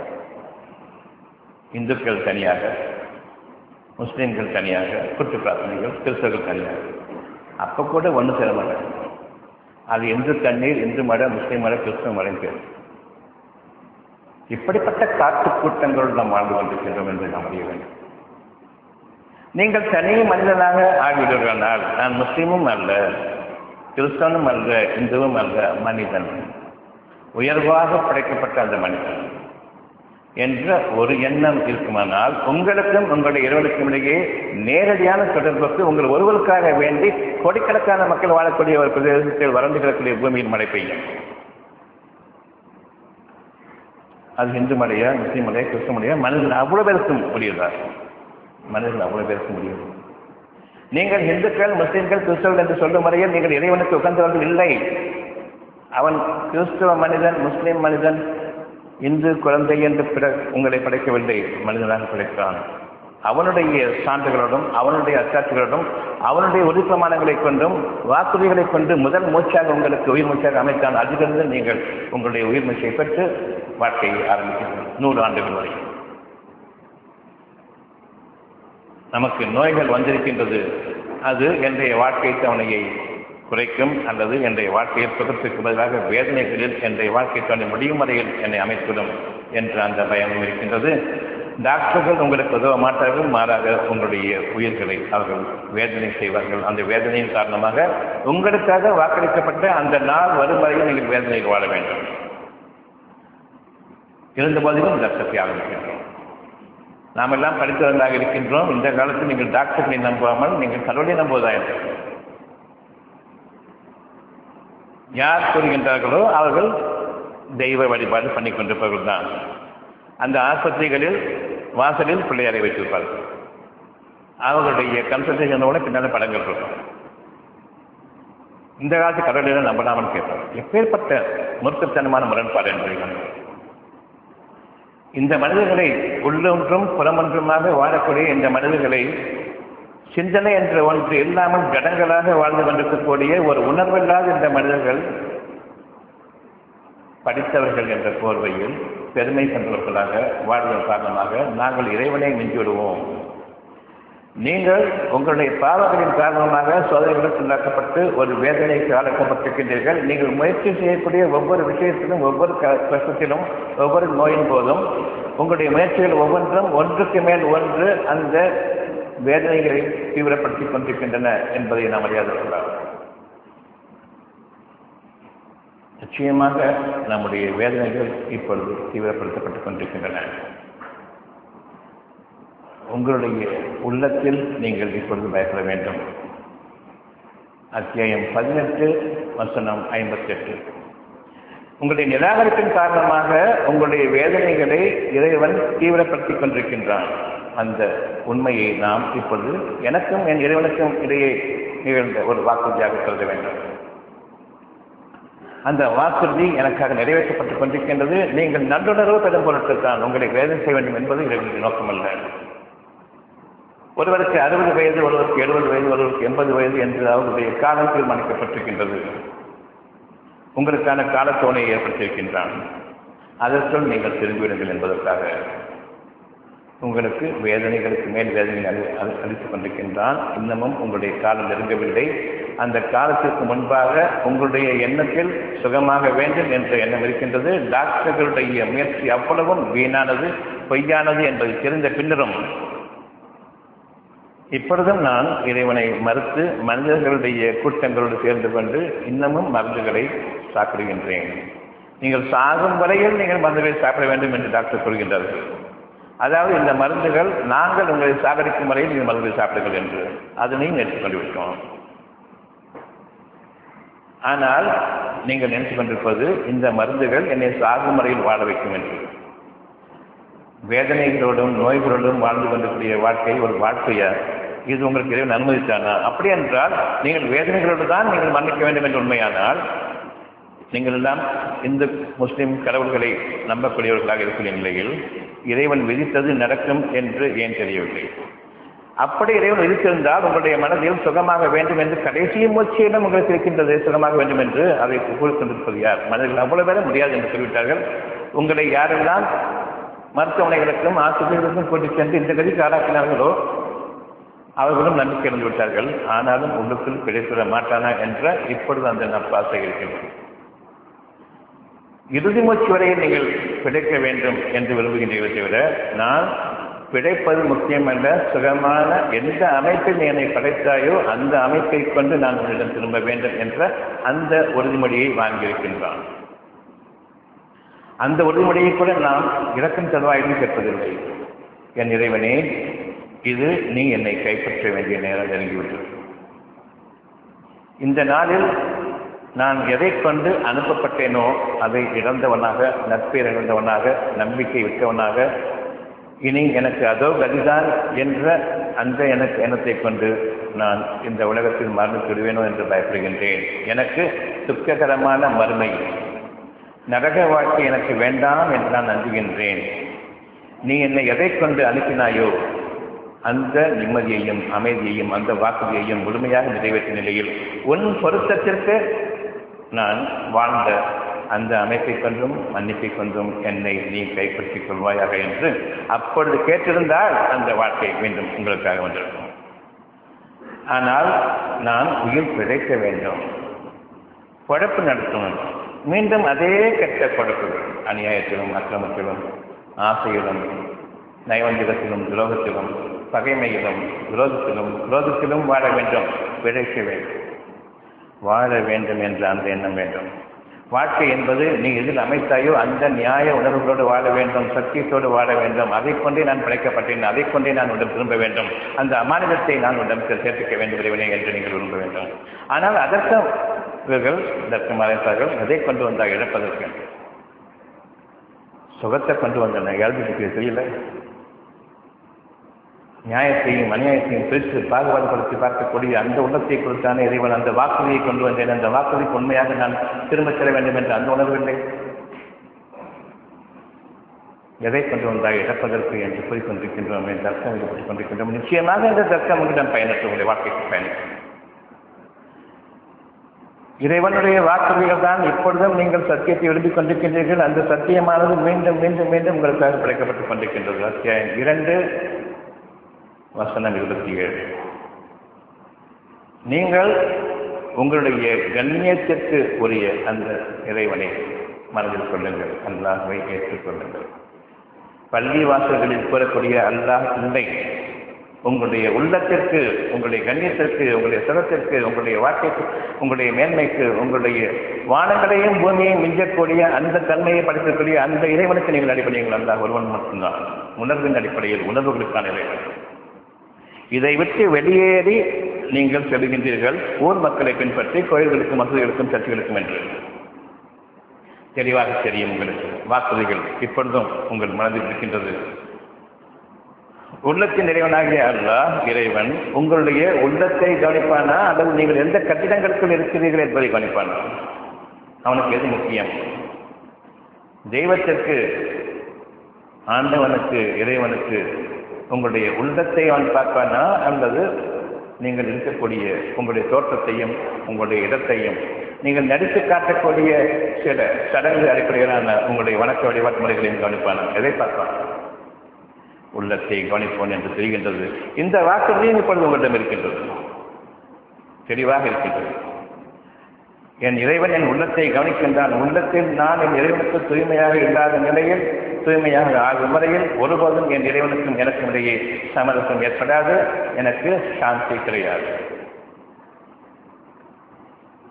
இந்துக்கள் தனியாக முஸ்லீம்கள் தனியாக கூட்டு பிரார்த்தனைகள் கிறிஸ்தவர்கள் தனியாக அப்போ கூட ஒன்று சேர மாட்டாங்க அது இந்து தண்ணீர் இந்து மழை முஸ்லீம் மழை கிறிஸ்தவ மழைன்னு பேர் இப்படிப்பட்ட காட்டு கூட்டங்களோடு நாம் வாழ்ந்து கொண்டிருக்கின்றோம் என்று நாம் அறிய வேண்டும் நீங்கள் தனி மனிதனாக ஆகிவிடுவதனால் நான் முஸ்லீமும் அல்ல கிறிஸ்தவனும் அல்ல இந்துவும் அல்ல மனிதன் உயர்வாக படைக்கப்பட்ட அந்த மனிதன் என்ற ஒரு எண்ணம் இருக்குமானால் உங்களுக்கும் உங்களுடைய இருவருக்கும் இடையே நேரடியான தொடர்புக்கு உங்கள் ஒருவருக்காக வேண்டி கோடிக்கணக்கான மக்கள் வாழக்கூடிய ஒரு பிரதேசத்தில் வறண்டு கிடக்கூடிய பூமியில் மழை பெய்யும் அது இந்து மலையா முஸ்லீம் மலையா கிறிஸ்துவ மலையா மனிதன் அவ்வளவு பேருக்கும் முடியுதா மனிதர்கள் அவ்வளவு பேருக்கு முடியும் நீங்கள் இந்துக்கள் முஸ்லீம்கள் கிறிஸ்தவர்கள் என்று சொல்லும் வரையில் நீங்கள் இறைவனுக்கு உகந்தவர்கள் இல்லை அவன் கிறிஸ்தவ மனிதன் முஸ்லீம் மனிதன் இந்து குழந்தை என்று பிற உங்களை படைக்கவில்லை மனிதனாக படைத்தான் அவனுடைய சான்றுகளோடும் அவனுடைய அச்சாட்சிகளோடும் அவனுடைய உறுதிப்பிரமாணங்களை கொண்டும் வாக்குறுதிகளை கொண்டு முதல் மூச்சாக உங்களுக்கு உயிர் மூச்சாக அமைத்தான் அதிலிருந்து நீங்கள் உங்களுடைய உயிர் மூச்சை பெற்று வாழ்க்கையை ஆரம்பிக்கிறீர்கள் நூறு ஆண்டுகள் வரை நமக்கு நோய்கள் வந்திருக்கின்றது அது என்னுடைய வாழ்க்கை தவணையை குறைக்கும் அல்லது என்னுடைய வாழ்க்கையில் சுகத்துக்கு பதிலாக வேதனைகளில் என்னுடைய வாழ்க்கை தவணை முடியும் வரையில் என்னை அமைத்துவிடும் என்ற அந்த பயமும் இருக்கின்றது டாக்டர்கள் உங்களுக்கு உதவ மாட்டார்கள் மாறாக உங்களுடைய உயிர்களை அவர்கள் வேதனை செய்வார்கள் அந்த வேதனையின் காரணமாக உங்களுக்காக வாக்களிக்கப்பட்ட அந்த நாள் வரும் வரையில் நீங்கள் வேதனையில் வாழ வேண்டும் இருந்த போதிலும் இந்த சக்தி ஆரம்பிக்கின்றோம் நாம் எல்லாம் படித்தவர்களாக இருக்கின்றோம் இந்த காலத்தில் நீங்கள் டாக்டர்களை நம்பாமல் நீங்கள் கடவுளை நம்புவதாக யார் கூறுகின்றார்களோ அவர்கள் தெய்வ வழிபாடு பண்ணி கொண்டிருப்பவர்கள் தான் அந்த ஆஸ்பத்திரிகளில் வாசலில் பிள்ளையாரை வைத்திருப்பார்கள் அவர்களுடைய கன்சல்டேஷனோட பின்னால் படங்கள் இருக்கும் இந்த காலத்து கடவுளை நம்பலாமல் கேட்பார் எப்பேற்பட்ட முறுக்குத்தனமான முரண்பாடு என்று இந்த மனிதர்களை உள்ளொன்றும் புறமொன்றுமாக வாழக்கூடிய இந்த மனிதர்களை சிந்தனை என்ற ஒன்று இல்லாமல் கடங்களாக வாழ்ந்து கொண்டிருக்கக்கூடிய ஒரு உணர்வில்லாத இந்த மனிதர்கள் படித்தவர்கள் என்ற போர்வையில் பெருமை கொண்டவர்களாக வாழ்வதன் காரணமாக நாங்கள் இறைவனை மிஞ்சிவிடுவோம் நீங்கள் உங்களுடைய பாவங்களின் காரணமாக சோதனைகளுக்கு உள்ளாக்கப்பட்டு ஒரு வேதனைக்கு ஆளாக்கப்பட்டிருக்கின்றீர்கள் நீங்கள் முயற்சி செய்யக்கூடிய ஒவ்வொரு விஷயத்திலும் ஒவ்வொரு கஷ்டத்திலும் ஒவ்வொரு நோயின் போதும் உங்களுடைய முயற்சிகள் ஒவ்வொன்றும் ஒன்றுக்கு மேல் ஒன்று அந்த வேதனைகளை தீவிரப்படுத்திக் கொண்டிருக்கின்றன என்பதை நாம் அறியாது கொள்ளலாம் நிச்சயமாக நம்முடைய வேதனைகள் இப்பொழுது தீவிரப்படுத்தப்பட்டுக் கொண்டிருக்கின்றன உங்களுடைய உள்ளத்தில் நீங்கள் இப்பொழுது பயப்பட வேண்டும் அத்தியாயம் பதினெட்டு வசனம் ஐம்பத்தெட்டு உங்களுடைய நிராகரிப்பின் காரணமாக உங்களுடைய வேதனைகளை இறைவன் தீவிரப்படுத்திக் கொண்டிருக்கின்றான் அந்த உண்மையை நாம் இப்பொழுது எனக்கும் என் இறைவனுக்கும் இடையே நிகழ்ந்த ஒரு வாக்குறுதியாக கருத வேண்டும் அந்த வாக்குறுதி எனக்காக நிறைவேற்றப்பட்டுக் கொண்டிருக்கின்றது நீங்கள் நல்லுணர்வு பெறும் பொருட்கள் உங்களை வேதனை செய்ய வேண்டும் என்பது இறைவனுடைய நோக்கமல்ல ஒருவருக்கு அறுபது வயது ஒருவருக்கு எழுபது வயது ஒருவருக்கு எண்பது வயது என்று அவருடைய காலம் தீர்மானிக்கப்பட்டிருக்கின்றது உங்களுக்கான காலத்தோணையை ஏற்படுத்தியிருக்கின்றான் அதற்குள் நீங்கள் திரும்பிவிடுங்கள் என்பதற்காக உங்களுக்கு வேதனைகளுக்கு மேல் வேதனை அளி அளித்துக் கொண்டிருக்கின்றான் இன்னமும் உங்களுடைய காலம் நெருங்கவில்லை அந்த காலத்திற்கு முன்பாக உங்களுடைய எண்ணத்தில் சுகமாக வேண்டும் என்ற எண்ணம் இருக்கின்றது டாக்டர்களுடைய முயற்சி அவ்வளவும் வீணானது பொய்யானது என்பதை தெரிந்த பின்னரும் இப்பொழுதும் நான் இறைவனை மறுத்து மனிதர்களுடைய கூட்டங்களோடு சேர்ந்து கொண்டு இன்னமும் மருந்துகளை சாப்பிடுகின்றேன் நீங்கள் சாகும் வரையில் நீங்கள் மருந்துகளை சாப்பிட வேண்டும் என்று டாக்டர் சொல்கின்றார்கள் அதாவது இந்த மருந்துகள் நாங்கள் உங்களை சாகடிக்கும் வரையில் இந்த மருந்துகளை சாப்பிடுங்கள் என்று அதனையும் எடுத்துக்கொண்டு விட்டோம் ஆனால் நீங்கள் நினைத்துக் கொண்டிருப்பது இந்த மருந்துகள் என்னை சாகும் முறையில் வாழ வைக்கும் என்று வேதனைகளோடும் நோய்களோடும் வாழ்ந்து கொண்டிருக்கிற வாழ்க்கை ஒரு வாழ்க்கையா இது உங்களுக்கு இறைவன் அனுமதித்தானா அப்படி என்றால் நீங்கள் வேதனைகளோடு தான் நீங்கள் மன்னிக்க வேண்டும் என்று உண்மையானால் நீங்கள் எல்லாம் இந்து முஸ்லிம் கடவுள்களை நம்பக்கூடியவர்களாக இருக்கிற நிலையில் இறைவன் விதித்தது நடக்கும் என்று ஏன் தெரியவில்லை அப்படி இறைவன் விதித்திருந்தால் உங்களுடைய மனதில் சுகமாக வேண்டும் என்று கடைசி மூச்சியிடம் உங்களுக்கு இருக்கின்றது சுகமாக வேண்டும் என்று அதை கூறிக்கொண்டிருப்பது யார் மனதில் அவ்வளவு பேர முடியாது என்று சொல்லிவிட்டார்கள் உங்களை யாரெல்லாம் மருத்துவமனைகளுக்கும் ஆசிரியர்களுக்கும் கூட்டிச் சென்று இந்த கதிக்கு ஆளாக்கினார்களோ அவர்களும் நம்பிக்கை இழந்து விட்டார்கள் ஆனாலும் உள்ளுக்குள் கிடைத்துவிட மாட்டானா என்ற இப்பொழுது அந்த நப்பாசை இருக்கின்றது இறுதி மூச்சு வரையில் நீங்கள் பிழைக்க வேண்டும் என்று விரும்புகின்றீர்களே தவிர நான் பிழைப்பது முக்கியமல்ல சுகமான எந்த அமைப்பில் நீ என்னை படைத்தாயோ அந்த அமைப்பை கொண்டு நான் உன்னிடம் திரும்ப வேண்டும் என்ற அந்த உறுதிமொழியை வாங்கியிருக்கின்றான் அந்த உறுதிமொழியை கூட நாம் இறக்கும் தருவாயிலும் கேட்பதில்லை என் இறைவனே இது நீ என்னை கைப்பற்ற வேண்டிய நேரம் நெருங்கிவிட்டது இந்த நாளில் நான் எதை கொண்டு அனுப்பப்பட்டேனோ அதை இழந்தவனாக நட்பேர் இழந்தவனாக நம்பிக்கை விட்டவனாக இனி எனக்கு அதோ கதிதான் என்ற அந்த எனக்கு எண்ணத்தை கொண்டு நான் இந்த உலகத்தில் மறந்து விடுவேனோ என்று பயப்படுகின்றேன் எனக்கு துக்ககரமான மறுமை நரக வாழ்க்கை எனக்கு வேண்டாம் என்று நான் நம்புகின்றேன் நீ என்னை எதை கொண்டு அனுப்பினாயோ அந்த நிம்மதியையும் அமைதியையும் அந்த வாக்குறுதியையும் முழுமையாக நிறைவேற்றிய நிலையில் உன் பொருத்தத்திற்கு நான் வாழ்ந்த அந்த அமைப்பை கொண்டும் மன்னிப்பை கொண்டும் என்னை நீ கைப்பற்றிக் கொள்வாயாக என்று அப்பொழுது கேட்டிருந்தால் அந்த வாழ்க்கை மீண்டும் உங்களுக்காக வந்திருக்கும் ஆனால் நான் உயிர் பிழைக்க வேண்டும் குழப்பு நடத்தணும் மீண்டும் அதே கெட்ட குழப்புகள் அநியாயத்திலும் அக்கிரமத்திலும் ஆசையிலும் நைவந்திகத்திலும் துரோகத்திலும் பகைமையிலும் விரோதத்திலும் விரோதத்திலும் வாழ வேண்டும் பிழைக்க வேண்டும் வாழ வேண்டும் என்ற அந்த எண்ணம் வேண்டும் வாழ்க்கை என்பது நீ எதில் அமைத்தாயோ அந்த நியாய உணர்வுகளோடு வாழ வேண்டும் சத்தியத்தோடு வாழ வேண்டும் அதை கொண்டே நான் படைக்கப்பட்டேன் அதை கொண்டே நான் உடன் திரும்ப வேண்டும் அந்த அமானிதத்தை நான் உடன் சேர்த்துக்க வேண்டும் இறைவனே என்று நீங்கள் விரும்ப வேண்டும் ஆனால் அதற்கு இவர்கள் இதற்கு மறைத்தார்கள் எதை கொண்டு வந்தால் இழப்பதற்கு சுகத்தை கொண்டு வந்தனர் எழுதிட்டு தெரியல நியாயத்தையும் அநியாயத்தையும் பிரித்து பாகுபாடுபடுத்தி பார்க்கக்கூடிய அந்த உள்ளத்தை கொடுத்தானே இறைவன் அந்த வாக்குறுதியை கொண்டு வந்தேன் அந்த வாக்குறுதிக்கு உண்மையாக நான் திரும்பச் செல்ல வேண்டும் என்று அந்த உணர்வில்லை எதை கொண்டு வந்தால் இழப்பதற்கு என்று கூறிக்கொண்டிருக்கின்றோம் என் தர்க்கம் ஈடுபட்டுக் கொண்டிருக்கின்றோம் நிச்சயமாக இந்த தர்க்கம் உங்களிடம் பயனற்ற உங்களுடைய வாழ்க்கைக்கு பயணிக்கும் இறைவனுடைய வாக்குறுதிகள் தான் இப்பொழுதும் நீங்கள் சத்தியத்தை எழுதிக் கொண்டிருக்கின்றீர்கள் அந்த சத்தியமானது மீண்டும் மீண்டும் மீண்டும் உங்களுக்காக படைக்கப்பட்டுக் கொண்டிருக்கின்றது அத்தியாயம் இரண்டு வசனம் இருபத்தி ஏழு நீங்கள் உங்களுடைய கண்ணியத்திற்கு உரிய அந்த இறைவனை மனதில் கொள்ளுங்கள் அல்லாஹை ஏற்றுக்கொள்ளுங்கள் பள்ளி வாசல்களில் கூறக்கூடிய அல்லாஹ் இல்லை உங்களுடைய உள்ளத்திற்கு உங்களுடைய கண்ணியத்திற்கு உங்களுடைய சிரத்திற்கு உங்களுடைய வாழ்க்கைக்கு உங்களுடைய மேன்மைக்கு உங்களுடைய வானங்களையும் பூமியையும் மிஞ்சக்கூடிய அந்த தன்மையை படைக்கக்கூடிய அந்த இறைவனுக்கு நீங்கள் அடிப்படையில் அல்லாஹ் ஒருவன் மட்டும்தான் உணர்வின் அடிப்படையில் உணர்வுகளுக்கான இறைவன் இதை விட்டு வெளியேறி நீங்கள் செல்கின்றீர்கள் ஊர் மக்களை பின்பற்றி கோயில்களுக்கும் மசூதிகளுக்கும் சர்ச்சைகளுக்கும் என்று தெளிவாக தெரியும் உங்களுக்கு வாக்குறுதிகள் இப்பொழுதும் உங்கள் மனதில் இருக்கின்றது உள்ளத்தின் இறைவனாகிய அல்லாஹ் இறைவன் உங்களுடைய உள்ளத்தை கவனிப்பானா அல்லது நீங்கள் எந்த கட்டிடங்களுக்குள் இருக்கிறீர்கள் என்பதை கவனிப்பானா அவனுக்கு எது முக்கியம் தெய்வத்திற்கு ஆண்டவனுக்கு இறைவனுக்கு உங்களுடைய உள்ளத்தை அவன் பார்ப்பானா அல்லது நீங்கள் இருக்கக்கூடிய உங்களுடைய தோற்றத்தையும் உங்களுடைய இடத்தையும் நீங்கள் நடித்து காட்டக்கூடிய சில சடங்கு அடிப்படையிலான உங்களுடைய வணக்க வழிபாட்டு முறைகளையும் கவனிப்பானா எதை பார்ப்பான் உள்ளத்தை கவனிப்போன் என்று தெரிகின்றது இந்த வாக்குறுதியும் இப்பொழுது உங்களிடம் இருக்கின்றது தெளிவாக இருக்கின்றது என் இறைவன் என் உள்ளத்தை கவனிக்கின்றான் உள்ளத்தில் நான் என் இறைவனுக்கு தூய்மையாக இல்லாத நிலையில் தூய்மையாக ஆகும் வரையில் ஒருபோதும் என் இறைவனுக்கும் எனக்கும் இடையே சமரசம் ஏற்படாது எனக்கு சாந்தி கிடையாது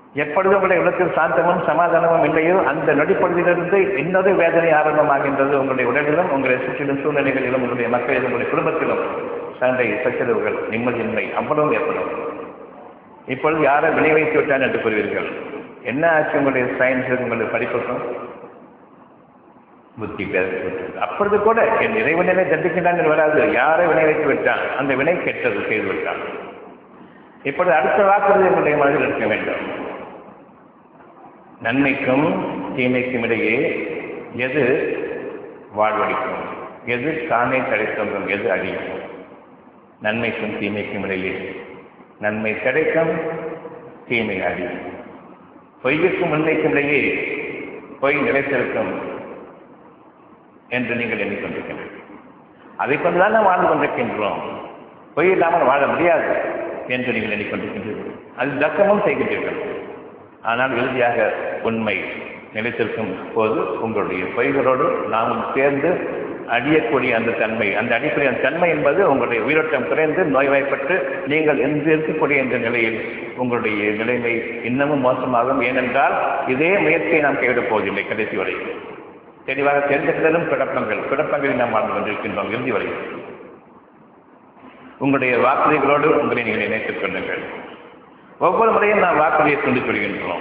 எப்பொழுது உங்களுடைய உள்ளத்தில் சாந்தமும் சமாதானமும் இல்லையோ அந்த நொடிப்பொழுதிலிருந்து இன்னொரு வேதனை ஆரம்பமாகின்றது உங்களுடைய உடலிலும் உங்களுடைய சுற்றிலும் சூழ்நிலைகளிலும் உங்களுடைய மக்களிலும் உங்களுடைய குடும்பத்திலும் சண்டை சச்சரவுகள் நிம்மதியின்மை அவ்வளவும் ஏற்படும் இப்பொழுது யாரை வினை வைத்து விட்டான் என்று கூறுவீர்கள் என்ன ஆச்சு உங்களுடைய சயின்ஸ் உங்களுடைய படிப்புக்கும் புத்தி பேர் அப்பொழுது கூட என் இறைவனிலே தண்டிக்கின்றான் என்று வராது யாரை வினை வைத்து விட்டான் அந்த வினை கெட்டது செய்து விட்டான் இப்பொழுது அடுத்த வாக்குறுதி உங்களுடைய மனதில் இருக்க வேண்டும் நன்மைக்கும் தீமைக்கும் இடையே எது வாழ்வழிக்கும் எது தானே கிடைத்தோங்கும் எது அழியும் நன்மைக்கும் தீமைக்கும் இடையே நன்மை கிடைக்கும் தீமை அழியும் பொய்யுக்கும் உண்மைக்கும் இடையே பொய் நிலைத்திருக்கும் என்று நீங்கள் எண்ணிக்கொண்டிருக்கின்றீர்கள் அதை கொண்டுதான் நாம் வாழ்ந்து கொண்டிருக்கின்றோம் பொய் இல்லாமல் வாழ முடியாது என்று நீங்கள் எண்ணிக்கொண்டிருக்கின்றீர்கள் அது தக்கமும் செய்கின்றீர்கள் ஆனால் இறுதியாக உண்மை நிலைத்திருக்கும் போது உங்களுடைய பொய்களோடு நாமும் சேர்ந்து அழியக்கூடிய அந்த தன்மை அந்த அடிப்படை அந்த தன்மை என்பது உங்களுடைய உயிரோட்டம் குறைந்து நோய்வாய்ப்பட்டு நீங்கள் என்று இருக்கக்கூடிய இந்த நிலையில் உங்களுடைய நிலைமை இன்னமும் மோசமாகும் ஏனென்றால் இதே முயற்சியை நாம் கைவிடப் போவதில்லை கடைசி வரை தெளிவாக தெரிந்திருந்தாலும் குழப்பங்கள் குழப்பங்களில் நாம் வாழ்ந்து கொண்டிருக்கின்றோம் இறுதி வரை உங்களுடைய வாக்குறுதிகளோடு உங்களை நீங்கள் இணைத்துக் கொள்ளுங்கள் ஒவ்வொரு முறையும் நாம் வாக்குறுதியை கொண்டு கொள்கின்றோம்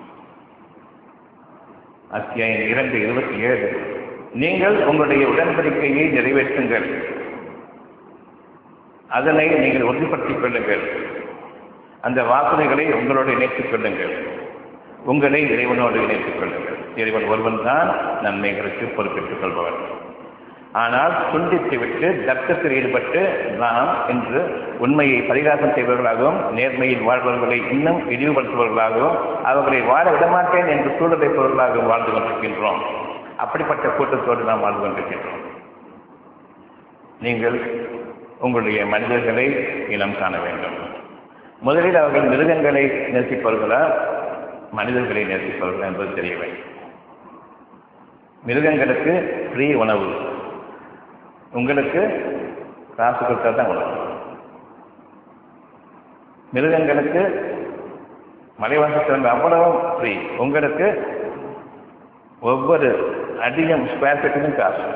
அத்தியாயம் இரண்டு இருபத்தி ஏழு நீங்கள் உங்களுடைய உடன்படிக்கையை நிறைவேற்றுங்கள் அதனை நீங்கள் உறுதிப்படுத்திக் கொள்ளுங்கள் அந்த வாக்குறுதிகளை உங்களோடு இணைத்துக் கொள்ளுங்கள் உங்களை இறைவனோடு இணைத்துக் கொள்ளுங்கள் இறைவன் ஒருவன் தான் நன்மைகளுக்கு பொறுப்பேற்றுக் கொள்பவன் ஆனால் துண்டித்து விட்டு தர்க்கத்தில் ஈடுபட்டு நாம் இன்று உண்மையை பரிகாசம் செய்பவர்களாகவும் நேர்மையில் வாழ்பவர்களை இன்னும் இழிவுபடுத்துபவர்களாகவும் அவர்களை வாழ விடமாட்டேன் என்று சூழலைப்பவர்களாகவும் வாழ்ந்து கொண்டிருக்கின்றோம் அப்படிப்பட்ட கூட்டத்தோடு நாம் வாழ்ந்து கொண்டிருக்கின்றோம் நீங்கள் உங்களுடைய மனிதர்களை இனம் காண வேண்டும் முதலில் அவர்கள் மிருகங்களை நேசிப்பவர்களா மனிதர்களை நேசிப்பவர்களா என்பது தெரியவை மிருகங்களுக்கு ஃப்ரீ உணவு உங்களுக்கு காசு கொடுத்தா தான் உணவு மிருகங்களுக்கு மலைவாசத்திறன் அவ்வளவு ஃப்ரீ உங்களுக்கு ஒவ்வொரு அதிகம் ஸ்கொயர் ஃபீட்டுக்கும் காசு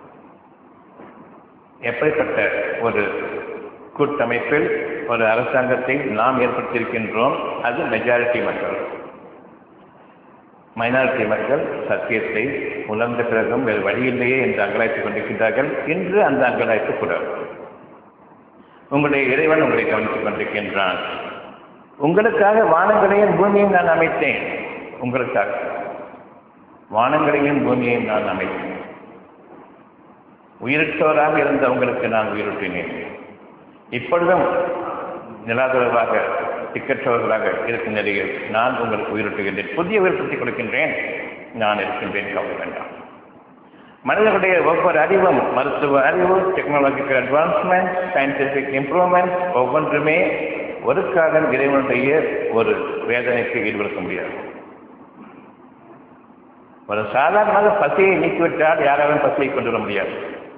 எப்படிப்பட்ட ஒரு கூட்டமைப்பில் ஒரு அரசாங்கத்தை நாம் ஏற்படுத்தியிருக்கின்றோம் அது மெஜாரிட்டி மக்கள் மைனாரிட்டி மக்கள் சத்தியத்தை உணர்ந்த பிறகும் வேறு வழியில்லையே என்று அங்கலாய்த்துக் கொண்டிருக்கின்றார்கள் இன்று அந்த அங்கலாய்ப்பு கூட உங்களுடைய இறைவன் உங்களை கவனித்துக் கொண்டிருக்கின்றான் உங்களுக்காக வானங்களையும் பூமியையும் நான் அமைத்தேன் உங்களுக்காக வானங்களையும் பூமியையும் நான் அமைத்தேன் உயிரிட்டோராக இருந்த உங்களுக்கு நான் உயிரிட்டினேன் இப்பொழுதும் நிலாதரவாக திக்கற்றவர்களாக இருக்கும் நிலையில் நான் உங்களுக்கு உயிரிட்டுகின்றேன் புதிய உயிர்ப்பத்தை கொடுக்கின்றேன் நான் இருக்கின்றேன் கவலை வேண்டாம் மனிதர்களுடைய ஒவ்வொரு அறிவும் மருத்துவ அறிவு டெக்னாலஜிக்கல் அட்வான்ஸ்மெண்ட் சயின்டிபிக் இம்ப்ரூவ்மெண்ட் ஒவ்வொன்றுமே ஒரு காலம் இறைவனுடைய ஒரு வேதனைக்கு ஈடுபடுத்த முடியாது ஒரு சாதாரணமாக பசியை நீக்கிவிட்டால் யாராலும் பசியை கொண்டு வர முடியாது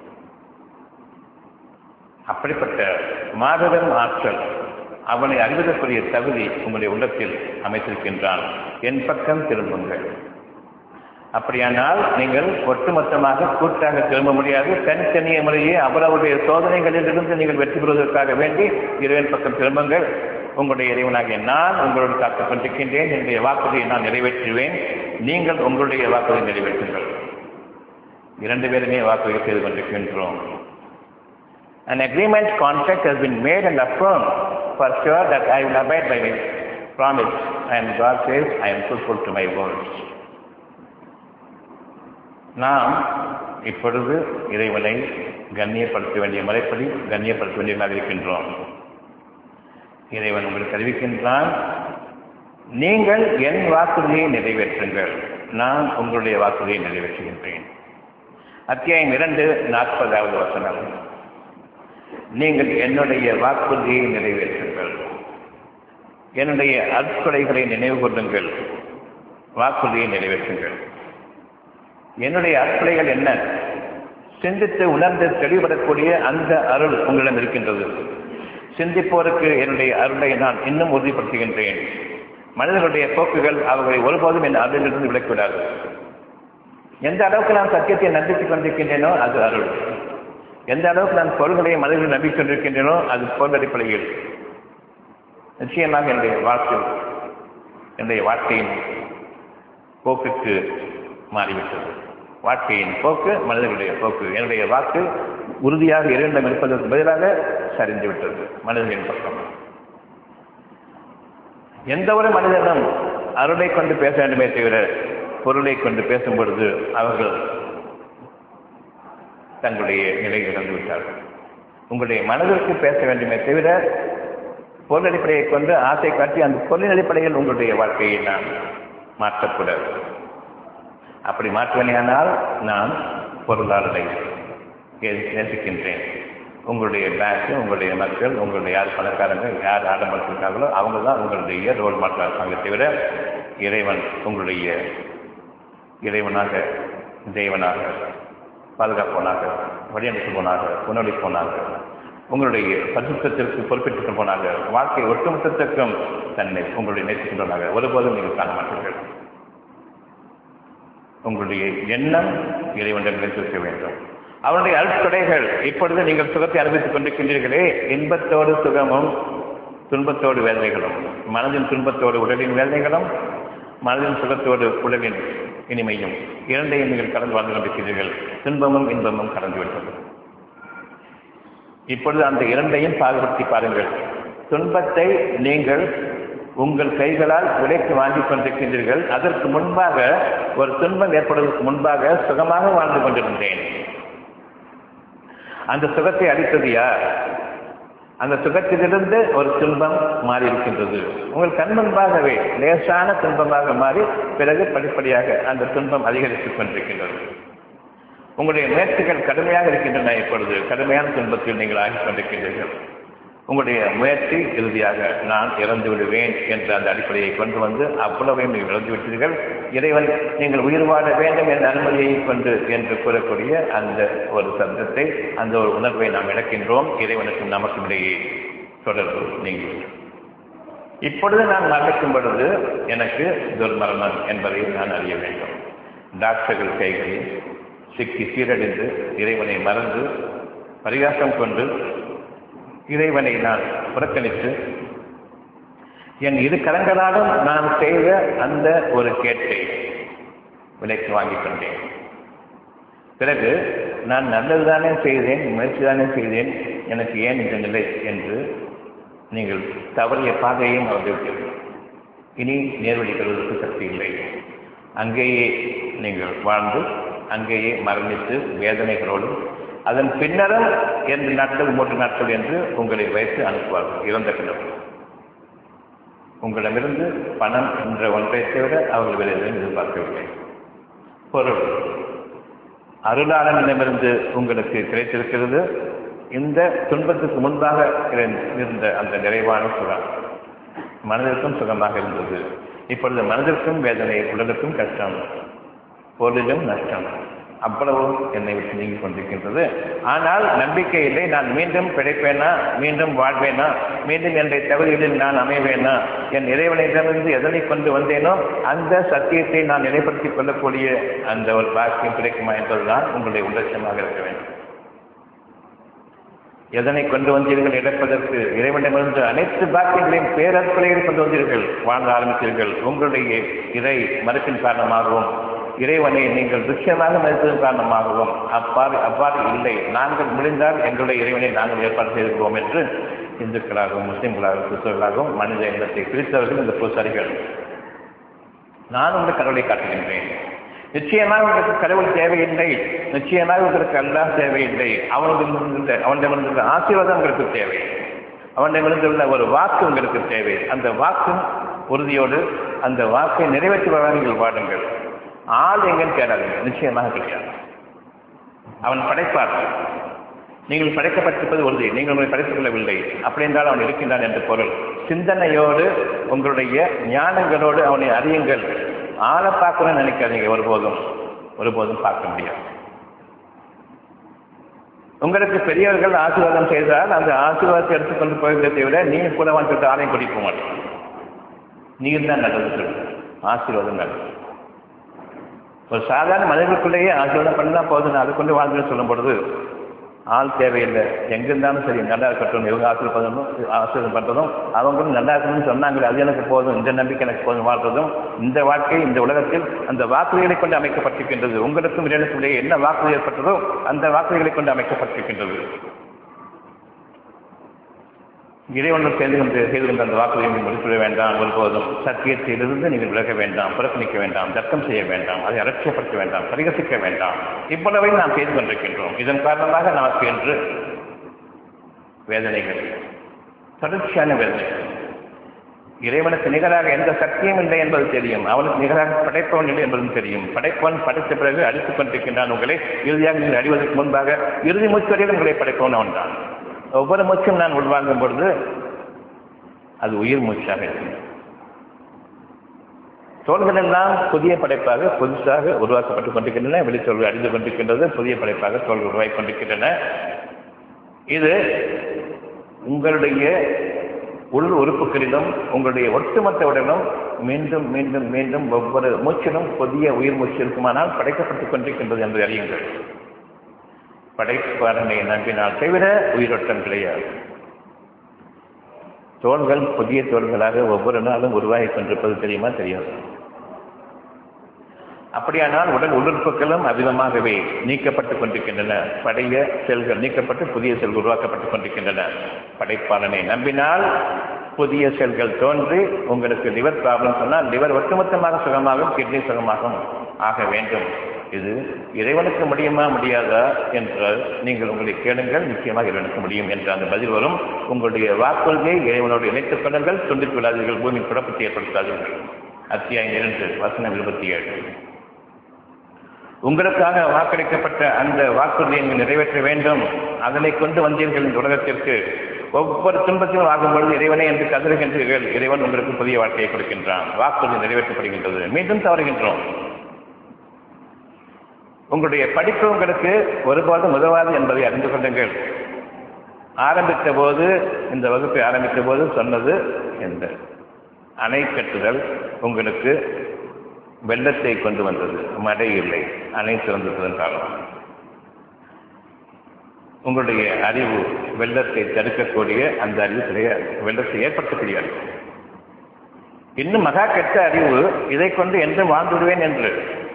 அப்படிப்பட்ட மாபெரும் ஆற்றல் அவனை அறிவதற்குரிய தகுதி உங்களுடைய உள்ளத்தில் அமைத்திருக்கின்றான் என் பக்கம் திரும்புங்கள் அப்படியானால் நீங்கள் ஒட்டுமொத்தமாக கூட்டாக திரும்ப முடியாது தனித்தனிய முறையே அவரவருடைய சோதனைகளில் இருந்து நீங்கள் வெற்றி பெறுவதற்காக வேண்டி இறைவன் பக்கம் திரும்புங்கள் உங்களுடைய இறைவனாகிய நான் உங்களோடு காத்துக் கொண்டிருக்கின்றேன் என்னுடைய வாக்குறுதியை நான் நிறைவேற்றுவேன் நீங்கள் உங்களுடைய வாக்குறுதியை நிறைவேற்றுங்கள் இரண்டு பேருமே வாக்குறுதி செய்து கொண்டிருக்கின்றோம் An agreement contract has been made and affirmed for sure that I will abide by my promise and God says I am truthful to my words. நாம் இப்பொழுது இறைவனை கண்ணியப்படுத்த வேண்டிய முறைப்படி கண்ணியப்படுத்த வேண்டியதாக இருக்கின்றோம் இறைவன் உங்களுக்கு அறிவிக்கின்றான் நீங்கள் என் வாக்குறுதியை நிறைவேற்றுங்கள் நான் உங்களுடைய வாக்குறுதியை நிறைவேற்றுகின்றேன் அத்தியாயம் இரண்டு நாற்பதாவது வசனம் நீங்கள் என்னுடைய வாக்குறுதியை நிறைவேற்றுங்கள் என்னுடைய அற்கொலைகளை நினைவு கொள்ளுங்கள் வாக்குறுதியை நிறைவேற்றுங்கள் என்னுடைய அற்கொலைகள் என்ன சிந்தித்து உணர்ந்து தெளிவுபடக்கூடிய அந்த அருள் உங்களிடம் இருக்கின்றது சிந்திப்போருக்கு என்னுடைய அருளை நான் இன்னும் உறுதிப்படுத்துகின்றேன் மனிதர்களுடைய போக்குகள் அவர்களை ஒருபோதும் என் அருளிலிருந்து விலக்கிவிடாது எந்த அளவுக்கு நான் சத்தியத்தை நம்பித்துக் கொண்டிருக்கின்றேனோ அது அருள் எந்த அளவுக்கு நான் பொருள்களை மனிதர்கள் நம்பிக்கொண்டிருக்கின்றேனோ அது பொருள் அடிப்படையில் நிச்சயமாக என்னுடைய வாழ்க்கை என்னுடைய வாழ்க்கையின் போக்குக்கு மாறிவிட்டது வாழ்க்கையின் போக்கு மனிதர்களுடைய போக்கு என்னுடைய வாக்கு உறுதியாக இரண்டும் இருப்பதற்கு பதிலாக சரிந்து விட்டது மனிதர்களின் பக்கம் எந்த ஒரு மனிதனும் அருளை கொண்டு பேச வேண்டுமே தவிர பொருளை கொண்டு பேசும் பொழுது அவர்கள் தங்களுடைய நிலையை இழந்து விட்டார்கள் உங்களுடைய மனதிற்கு பேச வேண்டுமே தவிர பொருள் அடிப்படையை கொண்டு ஆசை காட்டி அந்த பொருளின் அடிப்படையில் உங்களுடைய வாழ்க்கையை நான் மாற்றக்கூடாது அப்படி மாற்றுவனேயானால் நான் பொருளாளரை நேசிக்கின்றேன் உங்களுடைய பேங்க் உங்களுடைய மக்கள் உங்களுடைய யார் பணக்காரங்க யார் ஆடம்பரத்திருக்காங்களோ அவங்க தான் உங்களுடைய ரோல் மாற்றாக இருப்பாங்க தவிர இறைவன் உங்களுடைய இறைவனாக தெய்வனாக பாதுகாப்பவனாக வழியமைப்பவனாக உணவளிப்பவனாக உங்களுடைய பரிசுத்திற்கு பொறுப்பேற்றுக் போனாக வாழ்க்கை ஒட்டுமொத்தத்திற்கும் தன்னை உங்களுடைய நேசிக்கின்றவனாக ஒருபோதும் நீங்கள் காண மாட்டீர்கள் உங்களுடைய எண்ணம் இறைவனிடம் நிலைத்திருக்க வேண்டும் அவனுடைய அழுத்தடைகள் இப்பொழுது நீங்கள் சுகத்தை அனுபவித்துக் கொண்டிருக்கின்றீர்களே இன்பத்தோடு சுகமும் துன்பத்தோடு வேதனைகளும் மனதின் துன்பத்தோடு உடலின் வேதனைகளும் மனதின் சுகத்தோடு உடலின் இனிமையும் இரண்டையும் நீங்கள் கடந்து வாழ்ந்து கொண்டிருக்கிறீர்கள் துன்பமும் இன்பமும் கடந்துவிட்டது இப்பொழுது அந்த இரண்டையும் பாகுபடுத்தி பாருங்கள் துன்பத்தை நீங்கள் உங்கள் கைகளால் விலைக்கு வாங்கிக் கொண்டிருக்கின்றீர்கள் அதற்கு முன்பாக ஒரு துன்பம் ஏற்படுவதற்கு முன்பாக சுகமாக வாழ்ந்து கொண்டிருந்தேன் அந்த சுகத்தை அளித்தது யார் அந்த சுகத்திலிருந்து ஒரு துன்பம் மாறி இருக்கின்றது உங்கள் கண் முன்பாகவே லேசான துன்பமாக மாறி பிறகு படிப்படியாக அந்த துன்பம் அதிகரித்துக் கொண்டிருக்கின்றது உங்களுடைய முயற்சிகள் கடுமையாக இருக்கின்றன இப்பொழுது கடுமையான துன்பத்தில் நீங்கள் ஆகிக் கொண்டிருக்கின்றீர்கள் உங்களுடைய முயற்சி இறுதியாக நான் இறந்து விடுவேன் என்ற அந்த அடிப்படையை கொண்டு வந்து அவ்வளவையும் நீங்கள் இறந்து விட்டீர்கள் இறைவன் நீங்கள் உயிர் வாழ வேண்டும் என்ற அனுமதியை கொண்டு என்று கூறக்கூடிய அந்த ஒரு சப்தத்தை அந்த ஒரு உணர்வை நாம் இழக்கின்றோம் இறைவனுக்கும் நமக்கும் இடையே தொடர்பு நீங்கள் இப்பொழுது நான் மரணிக்கும் பொழுது எனக்கு துர்மரணம் என்பதை நான் அறிய வேண்டும் டாக்டர்கள் கைகளில் சிக்கி சீரழிந்து இறைவனை மறந்து பரிகாசம் கொண்டு இறைவனை நான் புறக்கணித்து என் இரு கரங்களாலும் நான் செய்த அந்த ஒரு கேட்டை விலைக்கு வாங்கிக் கொண்டேன் பிறகு நான் நல்லதுதானே செய்தேன் முயற்சிதானே செய்தேன் எனக்கு ஏன் இந்த நிலை என்று நீங்கள் தவறிய பாதையும் அவர்களுக்கு இனி நேர்வழி பெறுவதற்கு சக்தி இல்லை அங்கேயே நீங்கள் வாழ்ந்து அங்கேயே மரணித்து வேதனைகளோடும் அதன் பின்னரும் இரண்டு நாட்கள் மூன்று நாட்கள் என்று உங்களை வைத்து அனுப்புவார்கள் இறந்த பின்னர் உங்களிடமிருந்து பணம் என்ற ஒன்றை தவிர அவர்கள் வேறு எதுவும் எதிர்பார்க்கவில்லை பொருள் அருளாளனிடமிருந்து உங்களுக்கு கிடைத்திருக்கிறது இந்த துன்பத்துக்கு முன்பாக இருந்த அந்த நிறைவான சுகம் மனதிற்கும் சுகமாக இருந்தது இப்பொழுது மனதிற்கும் வேதனை உடலுக்கும் கஷ்டம் பொருளிலும் நஷ்டம் அவ்வளவும் என்னை விட்டு நீங்கி கொண்டிருக்கின்றது ஆனால் நம்பிக்கை இல்லை நான் மீண்டும் பிழைப்பேனா மீண்டும் வாழ்வேனா மீண்டும் என்னுடைய தகுதிகளில் நான் அமைவேனா என் இறைவனிடமிருந்து எதனை கொண்டு வந்தேனோ அந்த சத்தியத்தை நான் நிலைப்படுத்திக் கொள்ளக்கூடிய அந்த ஒரு பாக்கியம் கிடைக்குமா என்பதுதான் உங்களுடைய உலட்சமாக இருக்க வேண்டும் எதனை கொண்டு வந்தீர்கள் இழப்பதற்கு இறைவனிடமிருந்து அனைத்து பாக்கியங்களையும் பேரற்பலையில் கொண்டு வந்தீர்கள் வாழ ஆரம்பித்தீர்கள் உங்களுடைய இறை மறுப்பின் காரணமாகவும் இறைவனை நீங்கள் துஷ்யமாக மதித்ததன் காரணமாகவும் அவ்வாறு அவ்வாறு இல்லை நாங்கள் முடிந்தால் எங்களுடைய இறைவனை நாங்கள் ஏற்பாடு செய்திருக்கிறோம் என்று இந்துக்களாகவும் முஸ்லிம்களாகவும் கிறிஸ்தவர்களாகவும் மனித இனத்தை பிரித்தவர்கள் இந்த பூசாரிகள் நான் உங்களுக்கு கடவுளை காட்டுகின்றேன் நிச்சயமாக உங்களுக்கு கடவுள் தேவையில்லை நிச்சயமாக உங்களுக்கு அல்லாஹ் தேவையில்லை அவனுடைய அவனிடமிருந்துள்ள ஆசீர்வாதம் உங்களுக்கு தேவை அவனிடமிருந்துள்ள ஒரு வாக்கு உங்களுக்கு தேவை அந்த வாக்கு உறுதியோடு அந்த வாக்கை நிறைவேற்றுவதாக நீங்கள் வாடுங்கள் ஆள் எங்கன்னு கேட்டாருங்க நிச்சயமாக கிடையாது அவன் படைப்பார் நீங்கள் படைக்கப்பட்டிருப்பது உறுதி நீங்கள் உங்களை படைத்துக் கொள்ளவில்லை அப்படி என்றால் அவன் இருக்கின்றான் என்று பொருள் சிந்தனையோடு உங்களுடைய ஞானங்களோடு அவனை அறியுங்கள் ஆளை பார்க்கணும்னு நினைக்காதீங்க ஒருபோதும் ஒருபோதும் பார்க்க முடியாது உங்களுக்கு பெரியவர்கள் ஆசீர்வாதம் செய்தால் அந்த ஆசீர்வாதத்தை எடுத்துக்கொண்டு போகிறதை விட நீங்கள் கூட வந்துட்டு ஆலயம் குடிக்க மாட்டோம் நீர் தான் நல்லது சொல்லு ஆசீர்வாதம் நல்லது ஒரு சாதாரண மனிதர்களுக்குள்ளேயே ஆசீர்வாதம் பண்ணா போதும் அதை கொண்டு வாழ்ந்து சொல்லும் பொழுது ஆள் தேவையில்லை எங்க இருந்தாலும் சரி நல்லா இருக்கட்டும் இவங்க ஆசீர்வாதம் ஆசீர்வாதம் பண்றதும் அவங்களும் நல்லா இருக்கணும்னு சொன்னாங்களே அது எனக்கு போதும் இந்த நம்பிக்கை எனக்கு போதும் வாழ்றதும் இந்த வாழ்க்கை இந்த உலகத்தில் அந்த வாக்குறுதிகளை கொண்டு அமைக்கப்பட்டிருக்கின்றது உங்களுக்கும் இடையிலுக்கும் இடையே என்ன வாக்குறுதி ஏற்பட்டதோ அந்த வாக்குறுதிகளை கொண்டு அமைக்கப்பட்டிருக்கின்றது இறைவனும் செய்து கொண்டு செய்து கொண்ட அந்த வாக்குறுதியை நீங்கள் முடித்துவிட வேண்டாம் ஒருபோதும் சத்தியத்திலிருந்து நீங்கள் விலக வேண்டாம் புறக்கணிக்க வேண்டாம் தர்க்கம் செய்ய வேண்டாம் அதை அலட்சியப்படுத்த வேண்டாம் பரிகசிக்க வேண்டாம் இவ்வளவை நாம் செய்து கொண்டிருக்கின்றோம் இதன் காரணமாக நமக்கு என்று வேதனைகள் தொடர்ச்சியான வேதனைகள் இறைவனுக்கு நிகராக எந்த சக்தியும் இல்லை என்பது தெரியும் அவனுக்கு நிகராக படைப்பவன் இல்லை என்பதும் தெரியும் படைப்பவன் படைத்த பிறகு அடித்துக் கொண்டிருக்கின்றான் உங்களை இறுதியாக நீங்கள் அடிவதற்கு முன்பாக இறுதி மூச்சு வரையில் உங்களை படைப்பவன் அவன் தான் ஒவ்வொரு மூச்சும் நான் உள்வாங்கும் பொழுது அது உயிர் மூச்சாக இருக்கும் தோள்கள் எல்லாம் புதிய படைப்பாக புதுசாக உருவாக்கப்பட்டுக் கொண்டிருக்கின்றன வெளித்தோல்கள் அழிந்து கொண்டிருக்கின்றது புதிய படைப்பாக தோல்கள் உருவாக்கி கொண்டிருக்கின்றன இது உங்களுடைய உள் உறுப்புகளிலும் உங்களுடைய ஒட்டுமொத்த உடலும் மீண்டும் மீண்டும் மீண்டும் ஒவ்வொரு மூச்சிலும் புதிய உயிர் மூச்சு இருக்குமானால் படைக்கப்பட்டுக் கொண்டிருக்கின்றது என்று அறியுங்கள் படைப்பாளனை நம்பினால் தவிர உயிரோட்டம் கிடையாது தோள்கள் புதிய தோள்களாக ஒவ்வொரு நாளும் உருவாகி கொண்டிருப்பது தெரியுமா தெரியாது அப்படியானால் உடல் உறுப்புகளும் அவிதமாகவே நீக்கப்பட்டுக் கொண்டிருக்கின்றன பழைய செல்கள் நீக்கப்பட்டு புதிய செல்கள் உருவாக்கப்பட்டுக் கொண்டிருக்கின்றன படைப்பாளனை நம்பினால் புதிய செல்கள் தோன்றி உங்களுக்கு லிவர் ப்ராப்ளம் சொன்னால் லிவர் ஒட்டுமொத்தமாக சுகமாகும் கிட்னி சுகமாகும் ஆக வேண்டும் இது இறைவனுக்கு முடியுமா முடியாதா என்று நீங்கள் உங்களை கேளுங்கள் நிச்சயமாக இறைவனுக்கு முடியும் என்ற அந்த பதில் வரும் உங்களுடைய வாக்குறுதியை இறைவனோடு இணைத்துக் கொள்ளுங்கள் துண்டித்து விடாதீர்கள் பூமி குழப்பத்தை ஏற்படுத்தாதீர்கள் அத்தியாயம் இரண்டு வசனம் இருபத்தி ஏழு உங்களுக்காக வாக்களிக்கப்பட்ட அந்த வாக்குறுதியை நீங்கள் நிறைவேற்ற வேண்டும் அதனை கொண்டு வந்தீர்கள் இந்த உலகத்திற்கு ஒவ்வொரு துன்பத்திலும் ஆகும்பொழுது இறைவனை என்று கதறுகின்றீர்கள் இறைவன் உங்களுக்கு புதிய வாழ்க்கையை கொடுக்கின்றான் வாக்குறுதி நிறைவேற்றப்படுகின்றது மீண்டும் தவறுகின்றோம் உங்களுடைய படிப்பு உங்களுக்கு ஒருபோதும் உதவாது என்பதை அறிந்து கொள்ளுங்கள் ஆரம்பித்த போது இந்த வகுப்பை ஆரம்பித்த போது சொன்னது எந்த அணை கட்டுதல் உங்களுக்கு வெள்ளத்தை கொண்டு வந்தது மழை இல்லை அணை திறந்ததன் காரணம் உங்களுடைய அறிவு வெள்ளத்தை தடுக்கக்கூடிய அந்த அறிவு கிடையாது வெள்ளத்தை ஏற்படுத்தக்கூடிய அறிவு இன்னும் மகா கெட்ட அறிவு இதை கொண்டு என்றும் வாழ்ந்து விடுவேன் என்று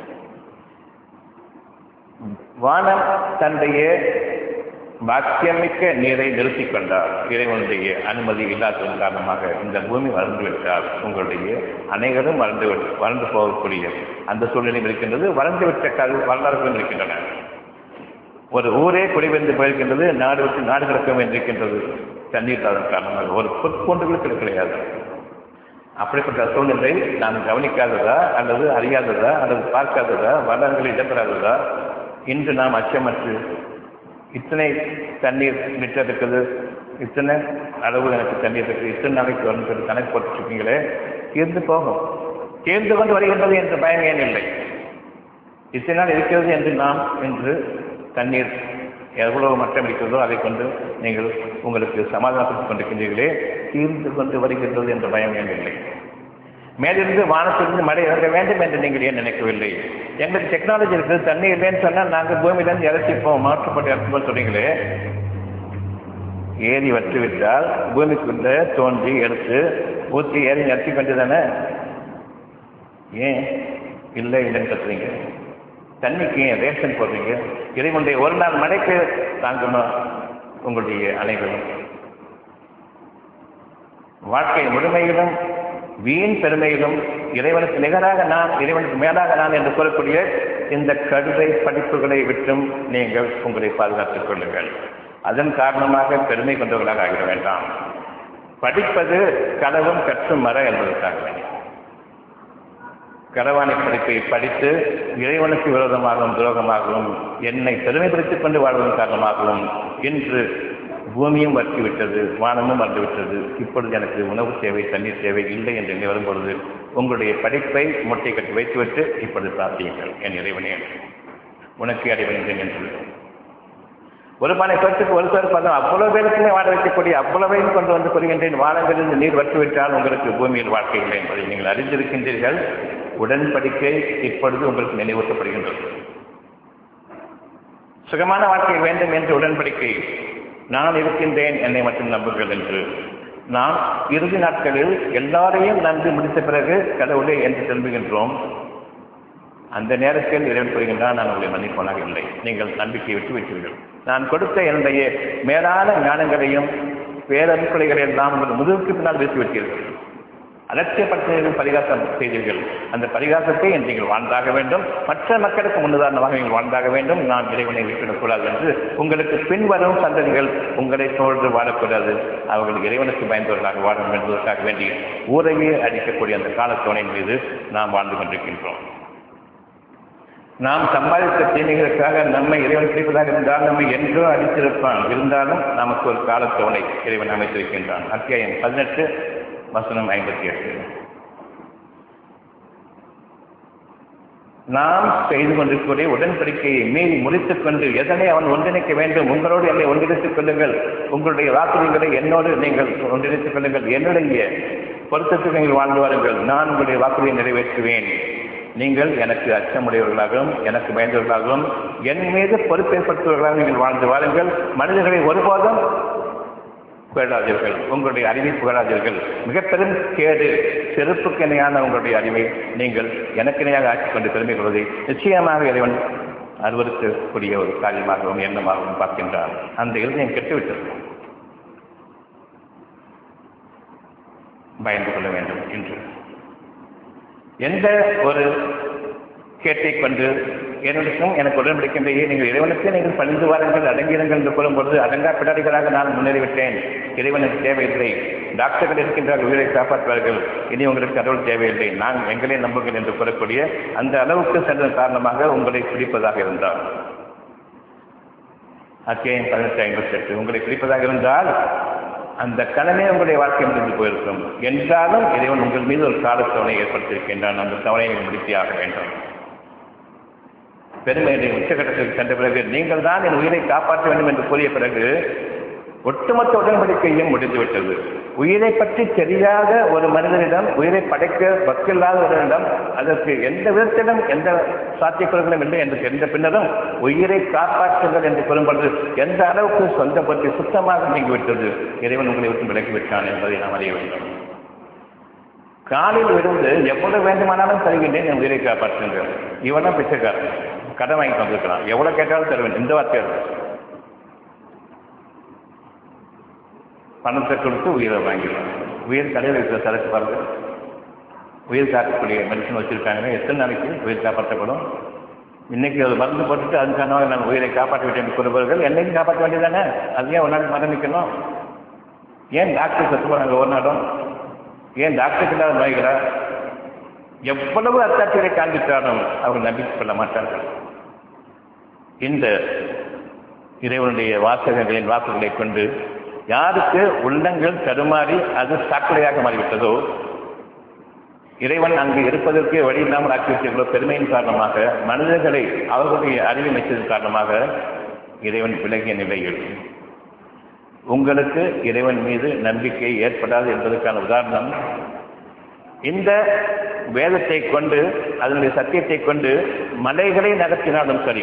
வானம் தன்னுடைய பாக்கியமிக்க நீரை நிறுத்திக் கொண்டார் இறைவனுடைய அனுமதி இல்லாததன் காரணமாக இந்த பூமி வறண்டு விட்டால் உங்களுடைய அனைவரும் வறண்டு விட்டு வறண்டு போகக்கூடிய அந்த சூழ்நிலையும் இருக்கின்றது வறண்டு விட்ட கல் வரலாறுகளும் இருக்கின்றன ஒரு ஊரே குடிவென்று போயிருக்கின்றது நாடு விட்டு நாடு கிடக்க வேண்டியிருக்கின்றது தண்ணீர் இல்லாதன் காரணமாக ஒரு பொற்கொண்டுகளுக்கு கிடையாது அப்படிப்பட்ட சூழ்நிலை நாம் கவனிக்காததா அல்லது அறியாததா அல்லது பார்க்காததா வரலாறுகளை இடம்பெறாததா இன்று நாம் அச்சமற்று இத்தனை தண்ணீர் லிட்டர் இருக்குது இத்தனை அளவு எனக்கு தண்ணீர் இருக்குது இத்தனை நாளைக்கு வரும் சொல்லி கணக்கு போட்டுருக்கீங்களே தீர்ந்து போகும் தீர்ந்து கொண்டு வருகின்றது என்ற பயம் ஏன் இல்லை இத்தனை நாள் இருக்கிறது என்று நாம் இன்று தண்ணீர் எவ்வளவு மட்டம் இருக்கிறதோ அதை கொண்டு நீங்கள் உங்களுக்கு சமாதானப்படுத்திக் கொண்டிருக்கின்றீர்களே தீர்ந்து கொண்டு வருகின்றது என்ற பயம் ஏன் இல்லை மேலிருந்து வானத்திலிருந்து மழை இறங்க வேண்டும் என்று நீங்கள் ஏன் நினைக்கவில்லை எங்களுக்கு டெக்னாலஜி இருக்குது தண்ணி இல்லைன்னு சொன்னால் நாங்கள் பூமியிலேருந்து இறச்சிப்போம் மாற்றுப்பட்டு இறக்கும்போது சொன்னீங்களே ஏரி வற்றி விட்டால் பூமிக்குள்ள தோன்றி எடுத்து ஊற்றி ஏறி நிறுத்தி கொண்டு தானே ஏன் இல்லை இல்லைன்னு கத்துறீங்க தண்ணிக்கு ஏன் ரேஷன் போடுறீங்க இறைவனுடைய ஒரு நாள் மழைக்கு தாங்கணும் உங்களுடைய அனைவரும் வாழ்க்கை முழுமையிலும் வீண் பெருமையிலும் இறைவனுக்கு நிகராக நான் இறைவனுக்கு மேலாக நான் என்று கூறக்கூடிய இந்த கடுதை படிப்புகளை விட்டும் நீங்கள் உங்களை பாதுகாத்துக் கொள்ளுங்கள் அதன் காரணமாக பெருமை கொண்டவர்களாக ஆகிட வேண்டாம் படிப்பது களவும் கற்றும் மர என்பதற்காக களவாணி படிப்பை படித்து இறைவனுக்கு விரோதமாகவும் துரோகமாகவும் என்னை பெருமைப்படுத்திக் கொண்டு வாழ்வதன் காரணமாகவும் இன்று பூமியும் வற்றிவிட்டது வானமும் வந்துவிட்டது இப்பொழுது எனக்கு உணவு தேவை தண்ணீர் தேவை இல்லை என்று எண்ணி வரும்பொழுது உங்களுடைய படிப்பை முட்டை கட்டி வைத்துவிட்டு இப்பொழுது பிரார்த்தியுங்கள் என் இறைவனே உனக்கு அடைவடைந்தேன் என்று ஒரு பானை சொத்துக்கு ஒரு சொல் பதம் அவ்வளவு பேருக்குமே வாழ வைக்கக்கூடிய அவ்வளவையும் கொண்டு வந்து கூறுகின்றேன் வானங்களில் நீர் வற்றுவிட்டால் உங்களுக்கு பூமியில் வாழ்க்கை இல்லை என்பதை நீங்கள் அறிந்திருக்கின்றீர்கள் உடன்படிக்கை இப்பொழுது உங்களுக்கு நினைவூட்டப்படுகின்றது சுகமான வாழ்க்கை வேண்டும் என்று உடன்படிக்கை நான் இருக்கின்றேன் என்னை மட்டும் நம்புங்கள் என்று நாம் இறுதி நாட்களில் எல்லாரையும் நம்பி முடித்த பிறகு கடவுளே என்று திரும்புகின்றோம் அந்த நேரத்தில் இறைவன் கூறுகின்றான் நான் உங்களை மன்னிப்பவனாக இல்லை நீங்கள் நம்பிக்கை விட்டு விட்டீர்கள் நான் கொடுத்த என்னுடைய மேலான ஞானங்களையும் பேரன்புகளைகளை எல்லாம் உங்கள் முதுகுக்கு பின்னால் வீசிவிட்டீர்கள் அலட்சியப்படுத்தினீர்கள் பரிகாசம் செய்தீர்கள் அந்த பரிகாசத்தை நீங்கள் வாழ்ந்தாக வேண்டும் மற்ற மக்களுக்கு முன்னுதாரணமாக நீங்கள் வாழ்ந்தாக வேண்டும் நான் இறைவனை விட்டுவிடக்கூடாது என்று உங்களுக்கு பின்வரும் சந்ததிகள் உங்களை தோன்று வாழக்கூடாது அவர்கள் இறைவனுக்கு பயந்தவர்களாக வாழும் என்பதற்காக வேண்டி ஊரையே அடிக்கக்கூடிய அந்த காலத்தோனின் மீது நாம் வாழ்ந்து கொண்டிருக்கின்றோம் நாம் சம்பாதித்த தீமைகளுக்காக நம்மை இறைவன் பிடிப்பதாக இருந்தால் நம்மை என்றோ அடித்திருப்பான் இருந்தாலும் நமக்கு ஒரு காலத்தவணை இறைவன் அமைத்திருக்கின்றான் அத்தியாயம் பதினெட்டு வசனம் ஐம்பத்தி எட்டு நாம் செய்து கொண்டிருக்கக்கூடிய உடன்படிக்கையை மீறி முடித்துக் கொண்டு எதனை அவன் ஒன்றிணைக்க வேண்டும் உங்களோடு என்னை ஒன்றிணைத்துக் கொள்ளுங்கள் உங்களுடைய வாக்குறுதிகளை என்னோடு நீங்கள் ஒன்றிணைத்துக் கொள்ளுங்கள் என்னுடைய பொருத்தத்துக்கு நீங்கள் வாழ்ந்து வாருங்கள் நான் உங்களுடைய வாக்குறுதியை நிறைவேற்றுவேன் நீங்கள் எனக்கு அச்சமுடையவர்களாகவும் எனக்கு பயந்தவர்களாகவும் என் மீது பொறுப்பேற்படுத்துவர்களாக நீங்கள் வாழ்ந்து வாருங்கள் மனிதர்களை ஒருபோதும் புகழாதீர்கள் உங்களுடைய அறிவை புகழாதீர்கள் மிக பெரும் கேடு செருப்புக்கு இணையான உங்களுடைய அறிவை நீங்கள் எனக்கு இணையாக ஆக்கிக் கொண்டு பெருமை கொள்வதை நிச்சயமாக இறைவன் அறுவருக்கக்கூடிய ஒரு காரியமாகவும் எண்ணமாகவும் பார்க்கின்றார் அந்த இருதயம் கெட்டுவிட்டது பயந்து கொள்ள வேண்டும் என்று எந்த ஒரு கேட்டை கொண்டு என்னிடக்கும் எனக்கு உடன்படிக்கின்றையே நீங்கள் இறைவனுக்கு நீங்கள் பணிந்து வாருங்கள் அடங்கியிருங்கள் என்று கூறும்பொழுது அடங்கா பிடாரிகளாக நான் முன்னேறிவிட்டேன் இறைவனுக்கு தேவையில்லை டாக்டர்கள் இருக்கின்றார் உயிரை காப்பாற்றுவார்கள் இனி உங்களுக்கு கடவுள் தேவையில்லை நான் எங்களே நம்புகிறேன் என்று கூறக்கூடிய அந்த அளவுக்கு சென்ற காரணமாக உங்களை பிடிப்பதாக இருந்தார் அத்தியாயம் பதினெட்டு ஐம்பத்தி எட்டு உங்களை பிடிப்பதாக இருந்தால் அந்த கணமே உங்களுடைய வாழ்க்கை முடிந்து போயிருக்கும் என்றாலும் இறைவன் உங்கள் மீது ஒரு காலத்தவணை ஏற்படுத்தியிருக்கின்றான் அந்த தவணையை முடித்தியாக வேண்டும் பெருமையுடைய உச்சகட்டத்தில் சென்ற பிறகு நீங்கள் தான் என் உயிரை காப்பாற்ற வேண்டும் என்று கூறிய பிறகு ஒட்டுமொத்த உடன்படிக்கையும் முடிந்துவிட்டது உயிரை பற்றி தெரியாத ஒரு மனிதனிடம் உயிரை படைக்க வக்கில்லாத ஒருவரிடம் அதற்கு எந்த விதத்திலும் எந்த சாத்தியக்குறங்களும் இல்லை என்று தெரிந்த பின்னரும் உயிரை காப்பாற்றுங்கள் என்று கூறும்பொழுது எந்த அளவுக்கு சொந்த பற்றி சுத்தமாக நீங்கிவிட்டது இறைவன் உங்களை விட்டு விலக்கிவிட்டான் என்பதை நாம் அறிய வேண்டும் காலில் விழுந்து எவ்வளவு வேண்டுமானாலும் தருகின்றேன் என் உயிரை காப்பாற்றுங்கள் இவனும் பிச்சைக்காரன் கடன் வாங்கி வந்திருக்கிறான் எவ்வளவு கேட்டாலும் தருவேன் இந்த வார்த்தை பணத்தை கொடுத்து உயிரை வாங்கிடுவாங்க உயிர் கடையில் இருக்கிற சரக்கு பாருங்க உயிர் காக்கக்கூடிய மெடிசன் வச்சுருக்காங்க எத்தனை நாளைக்கு உயிர் காப்பாற்றப்படும் இன்னைக்கு ஒரு மருந்து போட்டுட்டு அதுக்கான நான் உயிரை காப்பாற்ற வேண்டிய கூறுபவர்கள் என்னைக்கும் காப்பாற்ற வேண்டியதானே அது ஏன் ஒரு நாள் மரணிக்கணும் ஏன் டாக்டர் செத்து போனாங்க ஒரு நாளும் ஏன் டாக்டருக்கு இல்லாத நோய்களா எவ்வளவு அத்தாட்சிகளை காண்பித்தாலும் அவர்கள் நம்பிக்கை கொள்ள மாட்டார்கள் இந்த இறைவனுடைய வாசகங்களின் வாக்குகளை கொண்டு யாருக்கு உள்ளங்கள் தடுமாறி அது சாக்கடையாக மாறிவிட்டதோ இறைவன் அங்கு இருப்பதற்கு வழி இல்லாமல் ஆக்கிவிட்டீர்களோ பெருமையின் காரணமாக மனிதர்களை அவர்களுடைய அறிவை மெச்சதன் காரணமாக இறைவன் விலகிய நிலையில் உங்களுக்கு இறைவன் மீது நம்பிக்கை ஏற்படாது என்பதற்கான உதாரணம் இந்த வேதத்தை கொண்டு அதனுடைய சத்தியத்தை கொண்டு மலைகளை நகர்த்தினாலும் சரி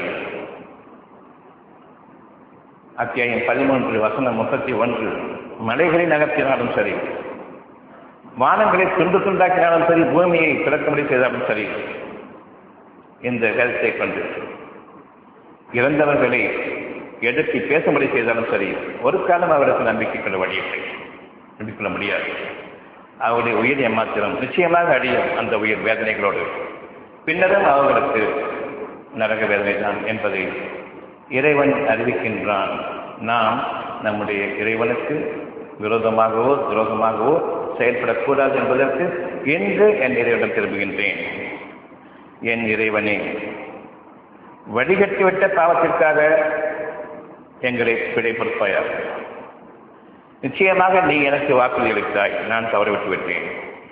அத்தியாயம் பதிமூன்று வசனம் முப்பத்தி ஒன்று மலைகளை நகர்த்தினாலும் சரி வானங்களை துண்டு துண்டாக்கினாலும் சரி பூமியை திறக்கும்படி செய்தாலும் சரி இந்த வேதத்தை கொண்டு இறந்தவர்களை எடுத்து பேசும்படி செய்தாலும் சரி ஒரு காலம் அவருக்கு நம்பிக்கை கொள்ள வழியில்லை நம்பிக்கொள்ள முடியாது அவருடைய உயிர் ஏமாத்திரம் நிச்சயமாக அழியும் அந்த உயிர் வேதனைகளோடு பின்னரும் அவர்களுக்கு நரக வேதனை தான் என்பதை இறைவன் அறிவிக்கின்றான் நாம் நம்முடைய இறைவனுக்கு விரோதமாகவோ துரோகமாகவோ செயல்படக்கூடாது என்பதற்கு இன்று என் இறைவனிடம் திரும்புகின்றேன் என் இறைவனே வடிகட்டிவிட்ட பாவத்திற்காக எங்களை பிழை பொறுப்பாயாக நிச்சயமாக நீ எனக்கு வாக்குறுதி அளித்தாய் நான் தவறிவிட்டு விட்டேன்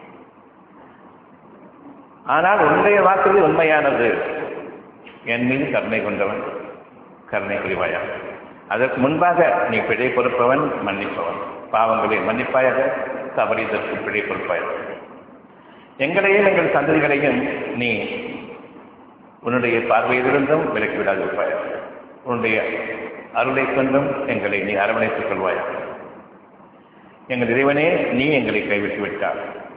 ஆனால் உன்னுடைய வாக்குறுதி உண்மையானது என் மீது கருணை கொண்டவன் கருணை புரிவாயா அதற்கு முன்பாக நீ பிழை பொறுப்பவன் மன்னிப்பவன் பாவங்களை மன்னிப்பாயாக தவறிதற்கு பிழை பொறுப்பாயாக எங்களையும் எங்கள் சந்ததிகளையும் நீ உன்னுடைய பார்வையிலிருந்தும் விலக்கி விடாதிருப்பாயாக உன்னுடைய அருளை கொண்டும் எங்களை நீ அரவணைத்துக் கொள்வாயாக எங்கள் இறைவனே நீ எங்களை கைவிட்டு விட்டார்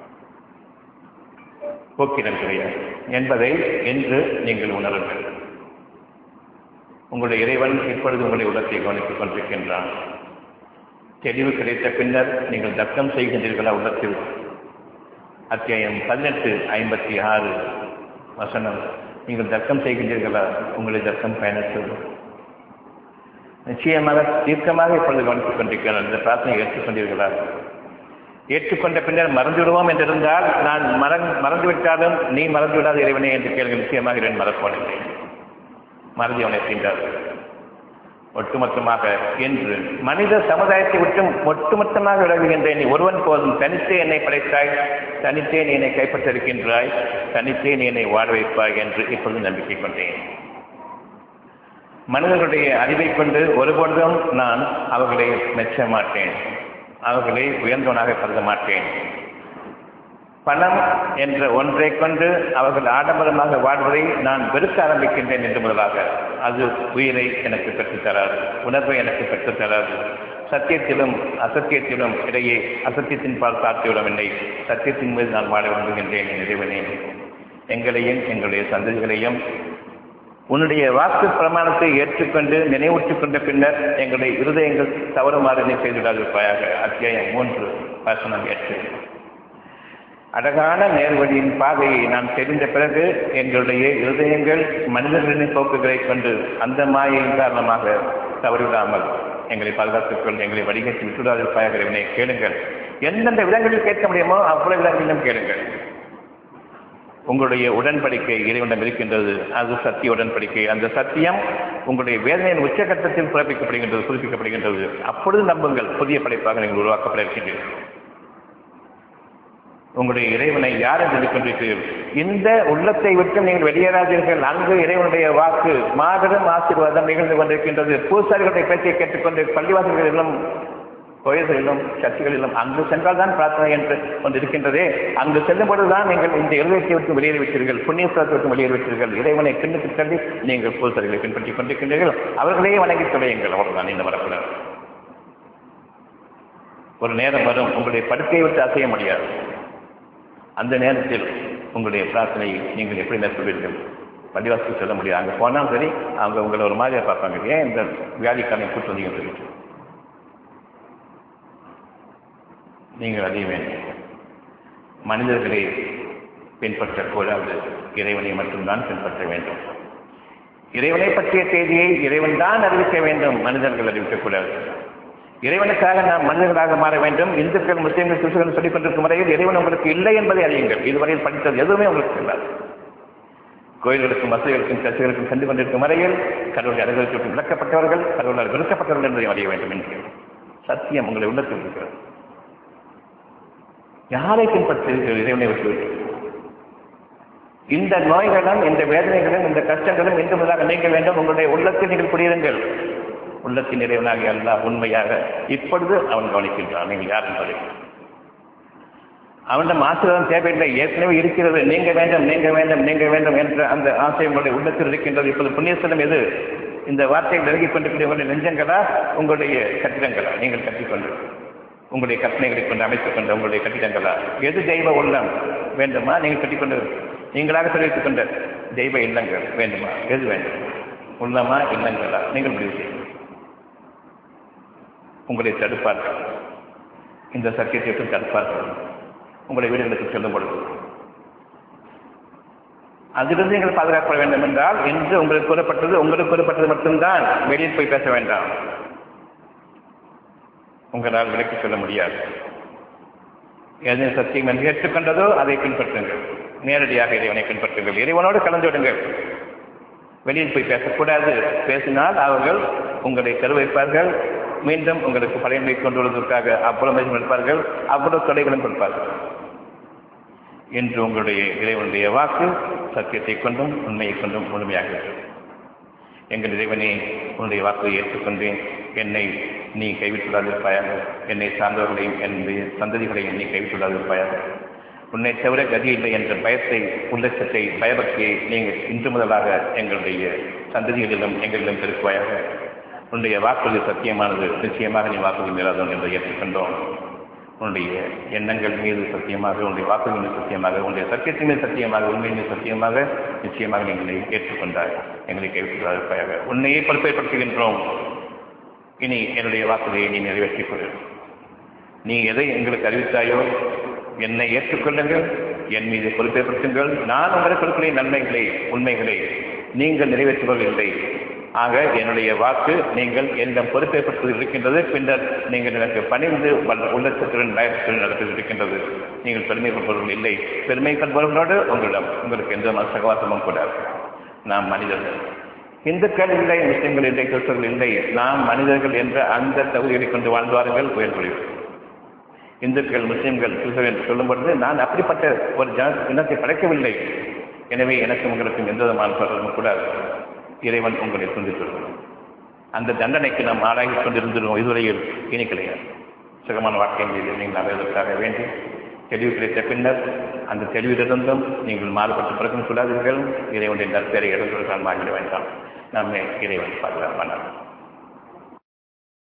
போக்கிடம் கிடையாது என்பதை என்று நீங்கள் உணருங்கள் உங்களுடைய இறைவன் இப்பொழுது உங்களுடைய உள்ளத்தை கவனித்துக் கொண்டிருக்கின்றான் தெளிவு கிடைத்த பின்னர் நீங்கள் தர்க்கம் செய்கின்றீர்களா உள்ளத்தில் அத்தியாயம் பதினெட்டு ஐம்பத்தி ஆறு வசனம் நீங்கள் தர்க்கம் செய்கின்றீர்களா உங்களுடைய தர்க்கம் பயணத்தில் நிச்சயமாக தீர்க்கமாக இப்பொழுது கவனித்துக் கொண்டிருக்கிறார் இந்த பிரார்த்தனை ஏற்றுக்கொண்டீர்களா ஏற்றுக்கொண்ட பின்னர் மறந்து விடுவோம் என்றிருந்தால் நான் மறந்து மறந்துவிட்டாலும் நீ மறந்து விடாத இறைவனே என்று கேள்வி நிச்சயமாக இறைவன் மறப்போனில்லை மறதி அவனை செய்தார் ஒட்டுமொத்தமாக என்று மனித சமுதாயத்தை விட்டு ஒட்டுமொத்தமாக விலகுகின்றேன் நீ ஒருவன் போதும் தனித்தே என்னை படைத்தாய் தனித்தே நீ என்னை கைப்பற்றிருக்கின்றாய் தனித்தே நீ என்னை வாழ வைப்பாய் என்று இப்பொழுது நம்பிக்கை கொண்டேன் மனிதர்களுடைய அறிவை கொண்டு ஒருபொழுதும் நான் அவர்களை மெச்ச மாட்டேன் அவர்களை உயர்ந்தவனாக கருத மாட்டேன் பணம் என்ற ஒன்றை கொண்டு அவர்கள் ஆடம்பரமாக வாழ்வதை நான் வெறுக்க ஆரம்பிக்கின்றேன் என்று முதலாக அது உயிரை எனக்கு பெற்றுத்தராது உணர்வை எனக்கு பெற்றுத்தராது சத்தியத்திலும் அசத்தியத்திலும் இடையே அசத்தியத்தின் பால் சாத்திவிடும் என்னை சத்தியத்தின் மீது நான் வாழ விரும்புகின்றேன் என் இறைவனே எங்களையும் எங்களுடைய சந்ததிகளையும் உன்னுடைய வாக்கு பிரமாணத்தை ஏற்றுக்கொண்டு நினைவூற்றிக் கொண்ட பின்னர் எங்களுடைய இருதயங்கள் தவறுமாறு நீ செய்துவிடாதிருப்பாயாக அத்தியாயம் மூன்று வசனம் எட்டு அழகான நேர்வழியின் பாதையை நாம் தெரிந்த பிறகு எங்களுடைய இருதயங்கள் மனிதர்களின் போக்குகளை கொண்டு அந்த மாயையின் காரணமாக தவறிவிடாமல் எங்களை பாதுகாத்துக் கொண்டு எங்களை வடிகட்டி விட்டுவிடாதிருப்பாயாக இவனை கேளுங்கள் எந்தெந்த விதங்களில் கேட்க முடியுமோ அவ்வளவு விதங்களிலும் கேளுங்கள் உங்களுடைய உடன்படிக்கை இறைவனிடம் இருக்கின்றது அது சத்திய உடன்படிக்கை அந்த சத்தியம் உங்களுடைய வேதனையின் உச்சகட்டத்தில் பிறப்பிக்கப்படுகின்றது புதுப்பிக்கப்படுகின்றது அப்பொழுது நம்புங்கள் புதிய படைப்பாக நீங்கள் உருவாக்கப்பட இருக்கின்றீர்கள் உங்களுடைய இறைவனை யார் என்று எண்ணிக்கொண்டிருக்கிறீர்கள் இந்த உள்ளத்தை விட்டு நீங்கள் வெளியேறாதீர்கள் அங்கு இறைவனுடைய வாக்கு மாபெரும் ஆசீர்வாதம் நிகழ்ந்து கொண்டிருக்கின்றது பூசாரிகளுடைய பேச்சை கேட்டுக்கொண்டு பள்ளிவாசல்களிலும் கோயில்களிலும் சர்ச்சைகளிலும் அங்கு சென்றால் தான் பிரார்த்தனை என்று கொண்டு இருக்கின்றதே அங்கு செல்லும் பொழுதுதான் நீங்கள் இந்த இருதயத்தை விட்டு வெளியேறிவிட்டீர்கள் புண்ணியஸ்தலத்தை விட்டு வெளியேறிவிட்டீர்கள் இறைவனை பின்னுக்கு தள்ளி நீங்கள் பூசாரிகளை பின்பற்றிக் கொண்டிருக்கின்றீர்கள் அவர்களையே வணங்கி தொலையுங்கள் அவ்வளவுதான் இந்த வரக்கூடாது ஒரு நேரம் வரும் உங்களுடைய படுக்கையை விட்டு அசைய முடியாது அந்த நேரத்தில் உங்களுடைய பிரார்த்தனையை நீங்கள் எப்படி மேற்கொள்வீர்கள் பள்ளிவாசலுக்கு செல்ல முடியாது அங்கே போனாலும் சரி அவங்க உங்களை ஒரு மாதிரியா பார்ப்பாங்க ஏன் இந்த வியாதிக்காரனை கூட்டு வந்தீங்கன்னு சொல்லிட்டு நீங்கள் அறிய வேண்டும் மனிதர்களை பின்பற்றக்கூடாது இறைவனை மட்டும்தான் பின்பற்ற வேண்டும் இறைவனை பற்றிய செய்தியை இறைவன் தான் அறிவிக்க வேண்டும் மனிதர்கள் அறிவிக்கக்கூடாது இறைவனுக்காக நாம் மனிதர்களாக மாற வேண்டும் இந்துக்கள் முஸ்லீம்கள் கிறிஸ்துவர்கள் சொல்லிக் கொண்டிருக்கும் வரையில் இறைவன் உங்களுக்கு இல்லை என்பதை அறியுங்கள் இதுவரையில் படித்தது எதுவுமே உங்களுக்கு இல்லாது கோயில்களுக்கும் வசதிகளுக்கும் சர்ச்சைகளுக்கும் சென்று கொண்டிருக்கும் வரையில் கடவுளை அலுவலகத்திற்கு விளக்கப்பட்டவர்கள் கடவுளால் விளக்கப்பட்டவர்கள் என்பதை அறிய வேண்டும் என்று சத்தியம் உங்களை உள்ளத்தில் இருக்கிறது யாரை பின்பற்றி இறைவனை விட்டு இந்த நோய்களும் இந்த வேதனைகளும் இந்த கஷ்டங்களும் இன்று முதலாக நீங்க வேண்டும் உங்களுடைய உள்ளத்தில் நீங்கள் குடியிருங்கள் உள்ளத்தின் இறைவனாக அல்லாஹ் உண்மையாக இப்பொழுது அவன் கவனிக்கின்றான் நீங்கள் யார் என்பதை அவனிடம் ஆசீர்வாதம் தேவையில்லை ஏற்கனவே இருக்கிறது நீங்க வேண்டும் நீங்க வேண்டும் நீங்க வேண்டும் என்ற அந்த ஆசை உங்களுடைய உள்ளத்தில் இருக்கின்றது இப்போது புண்ணியஸ்தலம் எது இந்த வார்த்தைகள் விலகிக் கொண்டிருக்கிற உங்களுடைய நெஞ்சங்களா உங்களுடைய கட்டிடங்களா நீங்கள் கட்டிக்கொண்டு உங்களுடைய கற்பனைகளை கொண்டு அமைத்துக் கொண்ட உங்களுடைய கட்டிடங்களா எது தெய்வ உள்ளம் வேண்டுமா நீங்கள் கட்டிக்கொண்டு நீங்களாக தெரிவித்துக் கொண்ட தெய்வ இல்லங்கள் வேண்டுமா எது வேண்டும் உள்ளமா இல்லங்களா நீங்கள் முடிவு செய்யுங்கள் உங்களை தடுப்பார்கள் இந்த சத்தியத்தை விட்டு தடுப்பார்கள் உங்களுடைய வீடுகளுக்கு செல்லும் பொழுது அதிலிருந்து நீங்கள் பாதுகாக்கப்பட வேண்டும் என்றால் இன்று உங்களுக்கு கூறப்பட்டது உங்களுக்கு கூறப்பட்டது மட்டும்தான் வெளியில் போய் பேச வேண்டாம் உங்களால் விலக்கிச் சொல்ல முடியாது எது சத்தியம் என்று ஏற்றுக்கொண்டதோ அதை பின்பற்றுங்கள் நேரடியாக இறைவனை பின்பற்றுங்கள் இறைவனோடு கலந்து விடுங்கள் வெளியில் போய் பேசக்கூடாது பேசினால் அவர்கள் உங்களை கருவைப்பார்கள் மீண்டும் உங்களுக்கு பழையமை கொண்டு வருவதற்காக அவ்வளவு எடுப்பார்கள் அவ்வளவு தொலைகளும் கொடுப்பார்கள் என்று உங்களுடைய இறைவனுடைய வாக்கு சத்தியத்தை கொண்டும் உண்மையை கொண்டும் முழுமையாக எங்கள் இறைவனே உன்னுடைய வாக்கை ஏற்றுக்கொண்டேன் என்னை நீ கைவிட்டுள்ளாதிருப்பாயாக என்னை சார்ந்தவர்களையும் என்னுடைய சந்ததிகளையும் நீ கைவிட்டுள்ளாதிருப்பாயாக உன்னை தவிர கதி இல்லை என்ற பயத்தை உள்ளச்சத்தை பயபக்தியை நீங்கள் இன்று முதலாக எங்களுடைய சந்ததிகளிலும் எங்களிடம் பெருக்குவாயாக உன்னுடைய வாக்குறுதி சத்தியமானது நிச்சயமாக நீ வாக்குறுதி மீறாதவன் என்று ஏற்றுக்கொண்டோம் உன்னுடைய எண்ணங்கள் மீது சத்தியமாக உன்னுடைய வாக்குறுதி மீது சத்தியமாக உன்னுடைய சத்தியத்தின் மீது சத்தியமாக உண்மையின் மீது சத்தியமாக நிச்சயமாக நீங்களை ஏற்றுக்கொண்டாய் எங்களை கைவிட்டுள்ளாக உன்னையே பொறுப்பைப்படுத்துகின்றோம் இனி என்னுடைய வாக்குறுதியை நீ நிறைவேற்றிக் கொள் நீ எதை எங்களுக்கு அறிவித்தாயோ என்னை ஏற்றுக்கொள்ளுங்கள் என் மீது பொறுப்பேற்படுத்துங்கள் நான் உங்களுக்கு கொடுக்கிற நன்மைகளை உண்மைகளை நீங்கள் நிறைவேற்றுவதில்லை ஆக என்னுடைய வாக்கு நீங்கள் என்னிடம் பொறுப்பேற்படுத்தி இருக்கின்றது பின்னர் நீங்கள் எனக்கு பணிந்து உள்ளத்துடன் பயத்துடன் நடத்தி இருக்கின்றது நீங்கள் பெருமை கொள்பவர்கள் இல்லை பெருமை கொள்பவர்களோடு உங்களிடம் உங்களுக்கு எந்த சகவாசமும் கூட நாம் மனிதர்கள் இந்துக்கள் இல்லை முஸ்லிம்கள் இல்லை கிறிஸ்தவர்கள் இல்லை நாம் மனிதர்கள் என்ற அந்த தகுதிகளை கொண்டு வாழ்ந்தார்கள் புயல் பொழிவு இந்துக்கள் முஸ்லிம்கள் கிறிஸ்தவர்கள் என்று சொல்லும் பொழுது நான் அப்படிப்பட்ட ஒரு ஜன இனத்தை படைக்கவில்லை எனவே எனக்கும் உங்களுக்கும் எந்த விதமான தொடர்பும் கூட இறைவன் உங்களை துண்டித்துள்ளார் அந்த தண்டனைக்கு நாம் ஆளாகி கொண்டிருந்திருவோம் இதுவரையில் இனி கிடையாது சுகமான வாழ்க்கை மீது நீங்கள் அடைவதற்காக வேண்டி தெளிவு கிடைத்த பின்னர் அந்த தெளிவிலிருந்தும் நீங்கள் மாறுபட்டு பிறக்கும் சொல்லாதீர்கள் இறைவனுடைய நற்பெயரை இழந்தவர்கள் மாறிவிட வேண்டாம் நம்மை இறைவன் பாதுகாப்பானார்